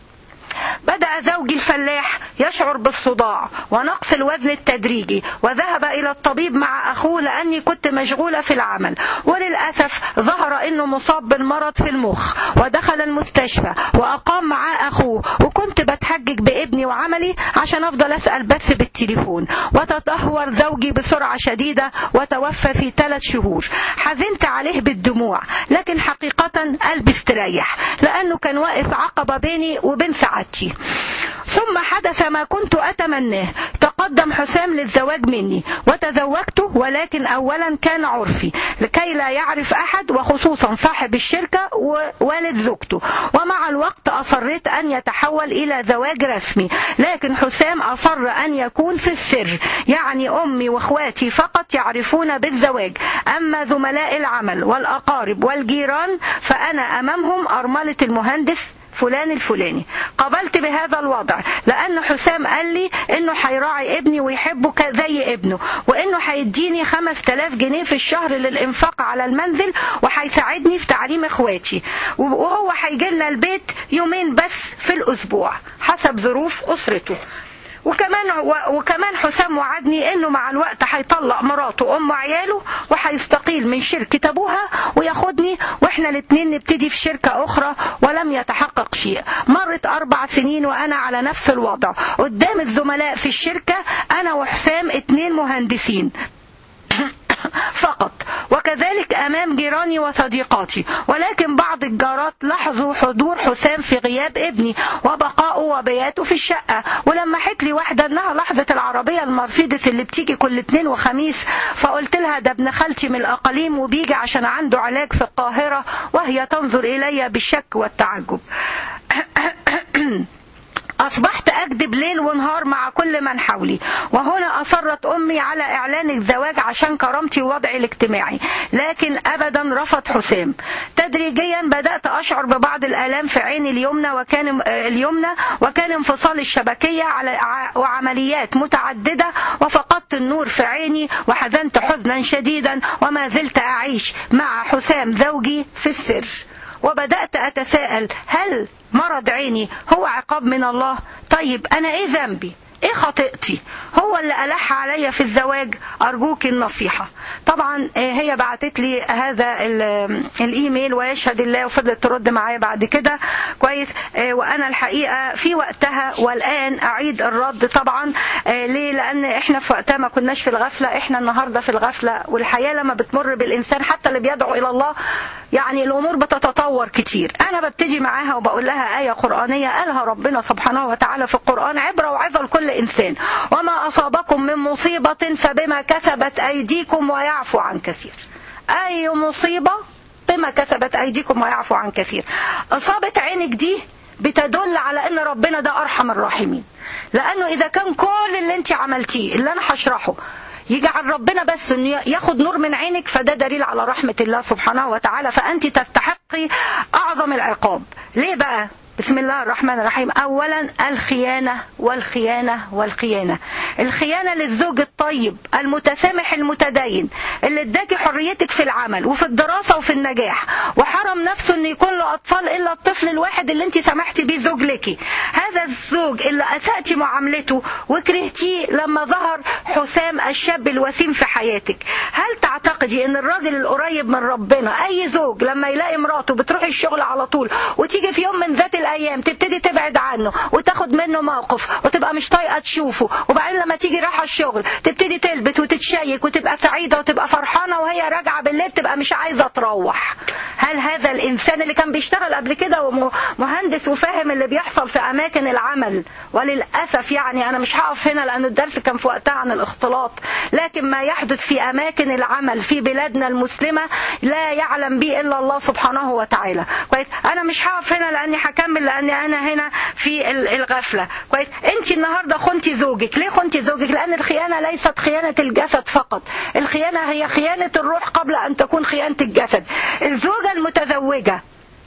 بدأ زوجي الفلاح يشعر بالصداع ونقص الوزن التدريجي وذهب إلى الطبيب مع أخوه لأني كنت مشغولة في العمل وللأسف ظهر أنه مصاب بالمرض في المخ ودخل المستشفى وأقام معاه أخوه وكنت بتحجج بابني وعملي عشان أفضل أسأل بس بالتليفون وتدهور زوجي بسرعة شديدة وتوفى في ثلاث شهور حزنت عليه بالدموع لكن حقيقة قلبي استريح لأنه كان واقف عقبة بيني وبين سعادتي ثم حدث ما كنت أتمناه تقدم حسام للزواج مني وتزوجته ولكن أولا كان عرفي لكي لا يعرف أحد وخصوصا صاحب الشركة ووالد زوجته ومع الوقت أصريت أن يتحول إلى زواج رسمي لكن حسام أصر أن يكون في السر يعني أمي وإخواتي فقط يعرفون بالزواج أما زملاء العمل والأقارب والجيران فأنا أمامهم أرملة المهندس فلان الفلاني قبلت بهذا الوضع لأن حسام قال لي إنه هيراعي ابني ويحبه زي ابنه وإنه هيديني 5000 جنيه في الشهر للإنفاق على المنزل وهيساعدني في تعليم إخواتي وهو هيجي لنا البيت يومين بس في الأسبوع حسب ظروف أسرته وكمان وكمان حسام وعدني انه مع الوقت هيطلق مراته وام عياله وهيستقيل من شركه ابوها وياخدني واحنا الاثنين نبتدي في شركه اخرى ولم يتحقق شيء مرت اربع سنين وانا على نفس الوضع قدام الزملاء في الشركه انا وحسام اتنين مهندسين فقط وكذلك أمام جيراني وصديقاتي ولكن بعض الجارات لاحظوا حضور حسام في غياب ابني وبقائه وبياته في الشقة ولما لي واحدة انها لاحظت العربية المرسيدس اللي بتيجي كل اثنين وخميس فقلت لها ده ابن خالتي من الأقاليم وبيجي عشان عنده علاج في القاهرة وهي تنظر إلي بالشك والتعجب أصبحت أكذب ليل ونهار مع كل من حولي وهنا أصرت أمي على إعلان الزواج عشان كرامتي ووضعي الاجتماعي لكن أبدا رفض حسام تدريجيا بدأت أشعر ببعض الآلام في عيني اليمنى وكان اليمنى وكان انفصال الشبكية على وعمليات متعددة وفقدت النور في عيني وحزنت حزنا شديدا وما زلت أعيش مع حسام زوجي في السر وبدأت أتساءل هل مرض عيني هو عقاب من الله طيب أنا إيه ذنبي ايه خطيئتي هو اللي ألح عليا في الزواج أرجوك النصيحة طبعا هي بعتت لي هذا الإيميل ويشهد الله وفضلت ترد معايا بعد كده كويس وأنا الحقيقة في وقتها والآن أعيد الرد طبعا ليه لأن إحنا في وقتها ما كناش في الغفلة إحنا النهاردة في الغفلة والحياة لما بتمر بالإنسان حتى اللي بيدعو إلى الله يعني الأمور بتتطور كتير أنا ببتدي معاها وبقول لها آية قرآنية قالها ربنا سبحانه وتعالى في القرآن عبرة وعظة لكل إنسان وما أصابكم من مصيبة فبما كسبت أيديكم ويعفو عن كثير أي مصيبة بما كسبت أيديكم ويعفو عن كثير أصابت عينك دي بتدل على ان ربنا ده ارحم الراحمين لانه اذا كان كل اللي انت عملتيه اللي انا هشرحه يجعل ربنا بس انه ياخد نور من عينك فده دليل على رحمة الله سبحانه وتعالى فأنت تستحقي أعظم العقاب ليه بقى بسم الله الرحمن الرحيم أولا الخيانة والخيانة والخيانة الخيانة للزوج الطيب المتسامح المتدين اللي اداكي حريتك في العمل وفي الدراسة وفي النجاح وحرم نفسه ان يكون له أطفال إلا الطفل الواحد اللي انت سمحتي بيه زوج لك هذا الزوج اللي أسأتي معاملته وكرهتيه لما ظهر حسام الشاب الوسيم في حياتك هل تعتقدي ان الراجل القريب من ربنا أي زوج لما يلاقي مراته بتروح الشغل على طول وتيجي في يوم من ذات الايام تبتدي تبعد عنه وتاخد منه موقف وتبقى مش طايقه تشوفه وبعدين لما تيجي رايحه الشغل تبتدي تلبس وتتشيك وتبقى سعيده وتبقى فرحانه وهي راجعه بالليل تبقى مش عايزه تروح هل هذا الانسان اللي كان بيشتغل قبل كده ومهندس وفاهم اللي بيحصل في اماكن العمل وللاسف يعني انا مش هقف هنا لان الدرس كان في وقتها عن الاختلاط لكن ما يحدث في اماكن العمل في بلادنا المسلمه لا يعلم به الا الله سبحانه وتعالى كويس انا مش هقف هنا لاني هكمل لاني انا هنا في الغفله كويس انت النهارده خنتي زوجك ليه خنتي زوجك لان الخيانه ليست خيانه الجسد فقط الخيانه هي خيانه الروح قبل ان تكون خيانه الجسد الزوجه المتزوجه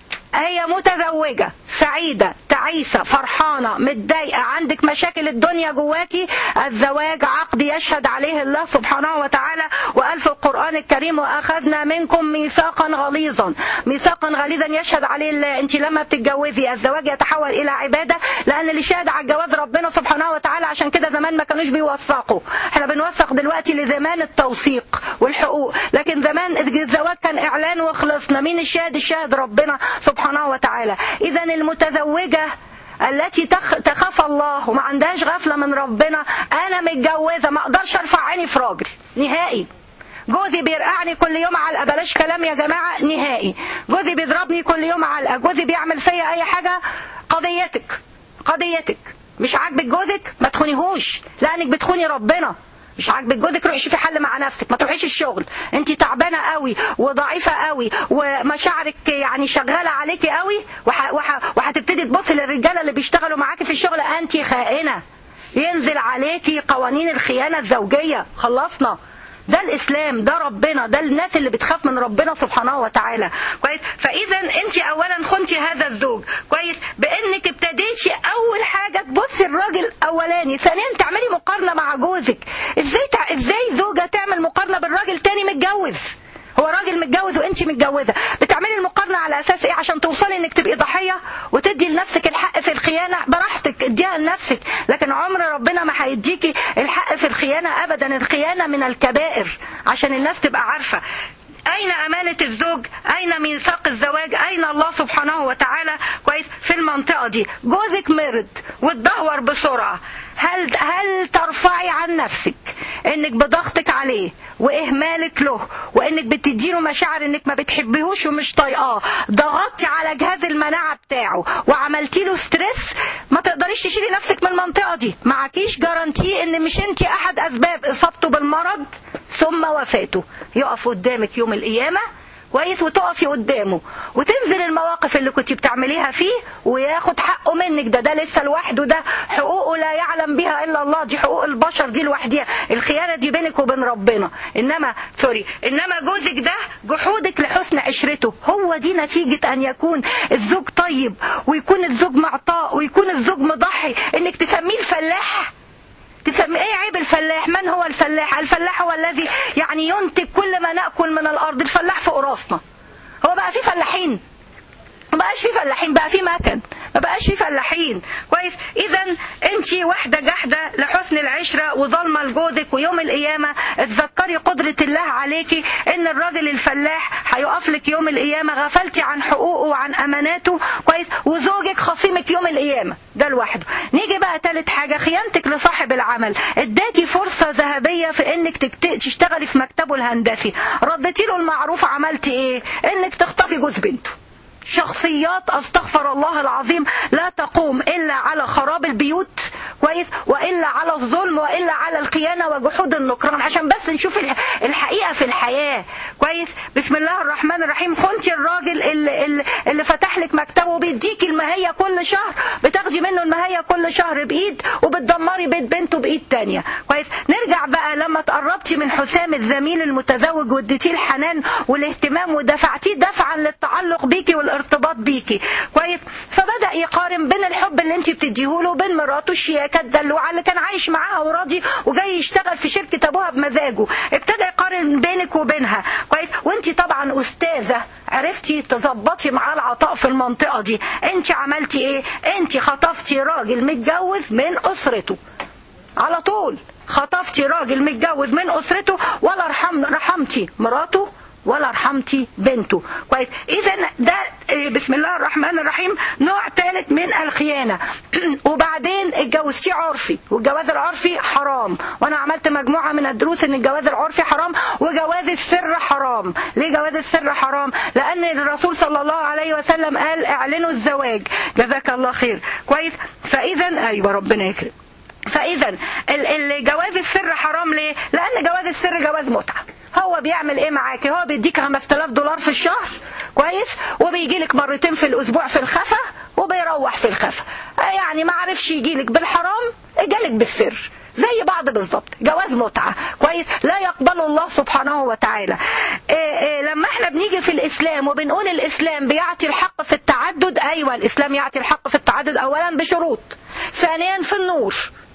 هي متزوجة سعيدة تعيسة فرحانة متضايقة عندك مشاكل الدنيا جواكي الزواج عقد يشهد عليه الله سبحانه وتعالى وقال في القرآن الكريم وأخذنا منكم ميثاقا غليظا ميثاقا غليظا يشهد عليه الله أنت لما بتتجوزي الزواج يتحول إلى عبادة لأن اللي شهد على الجواز ربنا سبحانه وتعالى عشان كده زمان ما كانوش بيوثقوا احنا بنوثق دلوقتي لزمان التوثيق والحقوق لكن زمان الزواج كان إعلان وخلصنا مين الشاهد الشاهد ربنا سبحانه وتعالى إذا المتزوجة التي تخاف الله وما عندهاش غفلة من ربنا أنا متجوزة ما أقدرش أرفع عيني في راجل نهائي جوزي بيرقعني كل يوم علقة بلاش كلام يا جماعة نهائي جوزي بيضربني كل يوم علقة جوزي بيعمل فيا أي حاجة قضيتك قضيتك مش عاجبك جوزك ما تخونيهوش لأنك بتخوني ربنا مش عاجبك جوزك روحي شوفي حل مع نفسك ما تروحيش الشغل انت تعبانه قوي وضعيفه قوي ومشاعرك يعني شغاله عليكي قوي وح... وح... وهتبتدي تبصي للرجاله اللي بيشتغلوا معاكي في الشغل انت خائنه ينزل عليكي قوانين الخيانه الزوجيه خلصنا ده الاسلام ده ربنا ده الناس اللي بتخاف من ربنا سبحانه وتعالى كويس فاذا انت اولا خنتي هذا الزوج كويس بانك ابتديتي اول حاجه تبصي الراجل الاولاني ثانيا تعملي مقارنه مع جوزك ازاي تع... ازاي زوجه تعمل مقارنه بالراجل تاني متجوز هو راجل متجوز وانت متجوزه بتعملي المقارنه على اساس ايه عشان توصلي انك تبقي ضحيه وتدي لنفسك الحق في الخيانه براحتك اديها لنفسك لكن عمر ربنا ما هيديكي الحق في الخيانه ابدا الخيانه من الكبائر عشان الناس تبقى عارفه أين أمانة الزوج أين ميثاق الزواج أين الله سبحانه وتعالى كويس في المنطقة دي جوزك مرض وتدهور بسرعة هل هل ترفعي عن نفسك انك بضغطك عليه واهمالك له وانك بتديله مشاعر انك ما بتحبيهوش ومش طايقاه ضغطتي على جهاز المناعه بتاعه وعملتي له ستريس ما تقدريش تشيلي نفسك من المنطقه دي معكيش جارانتي ان مش انت احد اسباب اصابته بالمرض ثم وفاته يقف قدامك يوم القيامه كويس وتقفي قدامه وتنزل المواقف اللي كنت بتعمليها فيه وياخد حقه منك ده ده لسه لوحده ده حقوقه لا يعلم بها الا الله دي حقوق البشر دي لوحدها الخيانه دي بينك وبين ربنا انما سوري انما جوزك ده جحودك لحسن عشرته هو دي نتيجه ان يكون الزوج طيب ويكون الزوج معطاء ويكون الزوج مضحي انك تسميه الفلاح تسمي ايه عيب الفلاح من هو الفلاح الفلاح هو الذي يعني ينتج كل ما ناكل من الارض الفلاح فوق راسنا هو بقى في فلاحين ما بقاش في فلاحين بقى في مكن ما بقاش في فلاحين كويس اذا انت واحده جحده لحسن العشره وظالمه لجوزك ويوم القيامه اتذكري قدره الله عليكي ان الراجل الفلاح هيقف لك يوم القيامه غفلتي عن حقوقه وعن اماناته كويس وزوجك خصيمك يوم القيامه ده لوحده نيجي بقى ثالث حاجه خيانتك لصاحب العمل اداكي فرصه ذهبيه في انك تشتغلي في مكتبه الهندسي رديتي له المعروف عملتي ايه انك تخطفي جوز بنته شخصيات استغفر الله العظيم لا تقوم الا على خراب البيوت كويس والا على الظلم والا على الخيانه وجحود النكران عشان بس نشوف الحقيقه في الحياه كويس بسم الله الرحمن الرحيم خنتي الراجل اللي, اللي, اللي فتح لك مكتبه وبيديكي المهيه كل شهر بتاخدي منه المهيه كل شهر بايد وبتدمري بيت بنته بايد تانية كويس نرجع بقى لما تقربتي من حسام الزميل المتزوج واديتيه الحنان والاهتمام ودفعتيه دفعا للتعلق بيكي والارتباط بيكي كويس فبدا يقارن بين الحب اللي انت بتديه له وبين مراته الشياكه الدلوعه اللي كان عايش معاها وراضي وجاي يشتغل في شركه ابوها بمزاجه ابتدى يقارن بينك وبينها كويس وانت طبعا استاذه عرفتي تظبطي معاه العطاء في المنطقه دي انت عملتي ايه انت خطفتي راجل متجوز من اسرته على طول خطفتي راجل متجوز من اسرته ولا رحم رحمتي مراته ولا رحمتي بنته كويس اذا ده إيه، بسم الله الرحمن الرحيم نوع ثالث من الخيانة وبعدين اتجوزتيه عرفي والجواز العرفي حرام وانا عملت مجموعة من الدروس ان الجواز العرفي حرام وجواز السر حرام ليه جواز السر حرام لان الرسول صلى الله عليه وسلم قال اعلنوا الزواج جزاك الله خير كويس فاذا ايوه ربنا يكرم فاذا ال- ال- جواز السر حرام ليه لان جواز السر جواز متعه هو بيعمل ايه معاك هو بيديك 5000 دولار في الشهر كويس وبيجي لك مرتين في الاسبوع في الخفا وبيروح في الخفا يعني ما عرفش يجي لك بالحرام جالك بالسر زي بعض بالظبط جواز متعة كويس لا يقبله الله سبحانه وتعالى إيه إيه لما احنا بنيجي في الإسلام وبنقول الإسلام بيعطي الحق في التعدد أيوة الإسلام يعطي الحق في التعدد أولا بشروط ثانيا في النور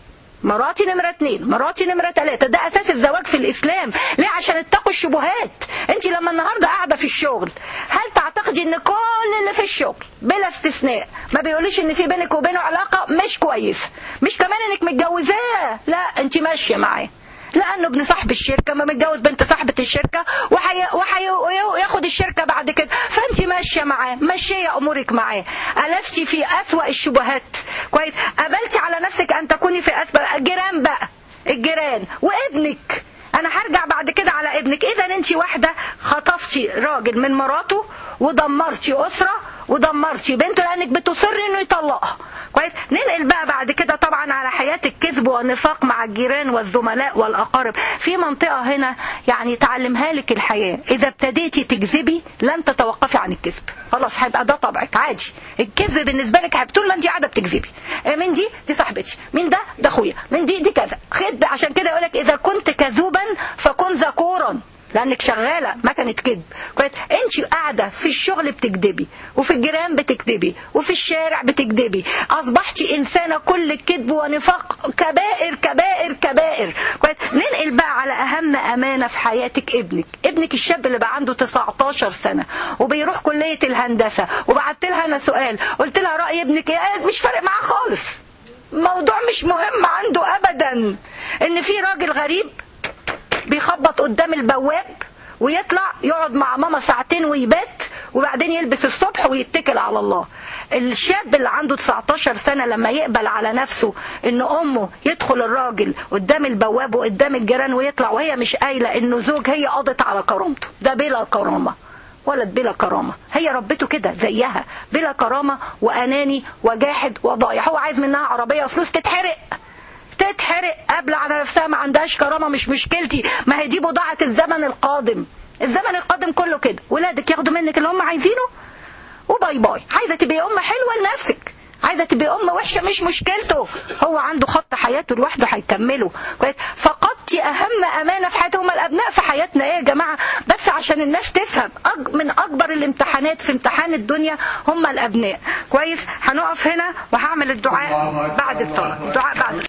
مراتي نمرة اتنين مراتي نمرة تلاتة ده أساس الزواج في الإسلام ليه عشان اتقوا الشبهات انت لما النهاردة قاعدة في الشغل هل تعتقدي ان كل اللي في الشغل بلا استثناء ما بيقوليش ان في بينك وبينه علاقة مش كويسة مش كمان انك متجوزاه لا انت ماشية معاه لانه ابن صاحب الشركه ما متجوز بنت صاحبه الشركه وحي... وحي... وياخد الشركه بعد كده فانت ماشيه معاه ماشيه امورك معاه الفتي في اسوا الشبهات كويس قبلتي على نفسك ان تكوني في اسوا الجيران بقى الجيران وابنك انا هرجع بعد كده على ابنك اذا انت واحده خطفتي راجل من مراته ودمرتي اسره ودمرتي بنته لانك بتصري انه يطلقها كويس ننقل بقى بعد كده طبعا على حياه الكذب والنفاق مع الجيران والزملاء والاقارب في منطقه هنا يعني تعلمها لك الحياه اذا ابتديتي تكذبي لن تتوقفي عن الكذب خلاص هيبقى ده طبعك عادي الكذب بالنسبه لك هيبقى طول ما انت قاعده بتكذبي آه، مين دي دي صاحبتي مين ده ده اخويا مين دي دي كذا خد عشان كده يقول لك اذا كنت كذوبا فكن ذكورا لانك شغاله مكنه كذب كويس انت قاعده في الشغل بتكذبي وفي الجيران بتكذبي وفي الشارع بتكذبي اصبحتي انسانه كل كذب ونفاق كبائر كبائر كبائر كويس ننقل بقى على اهم امانه في حياتك ابنك ابنك الشاب اللي بقى عنده 19 سنه وبيروح كليه الهندسه وبعت لها انا سؤال قلت لها راي ابنك ايه قالت مش فارق معاه خالص موضوع مش مهم عنده ابدا ان في راجل غريب بيخبط قدام البواب ويطلع يقعد مع ماما ساعتين ويبات وبعدين يلبس الصبح ويتكل على الله الشاب اللي عنده 19 سنة لما يقبل على نفسه ان امه يدخل الراجل قدام البواب وقدام الجيران ويطلع وهي مش قايلة انه زوج هي قضت على كرامته ده بلا كرامة ولد بلا كرامة هي ربته كده زيها بلا كرامة وأناني وجاحد وضايع هو عايز منها عربية وفلوس تتحرق تتحرق قبل على نفسها ما عندهاش كرامه مش مشكلتي ما هي دي بضاعه الزمن القادم الزمن القادم كله كده ولادك ياخدوا منك اللي هم عايزينه وباي باي عايزه تبقي ام حلوه لنفسك عايزه تبقي ام وحشه مش مشكلته هو عنده خط حياته لوحده هيكمله كويس فقدتي اهم امانه في حياته هم الابناء في حياتنا ايه يا جماعه بس عشان الناس تفهم أج من اكبر الامتحانات في امتحان الدنيا هم الابناء كويس هنقف هنا وهعمل الدعاء بعد الصلاه الدعاء بعد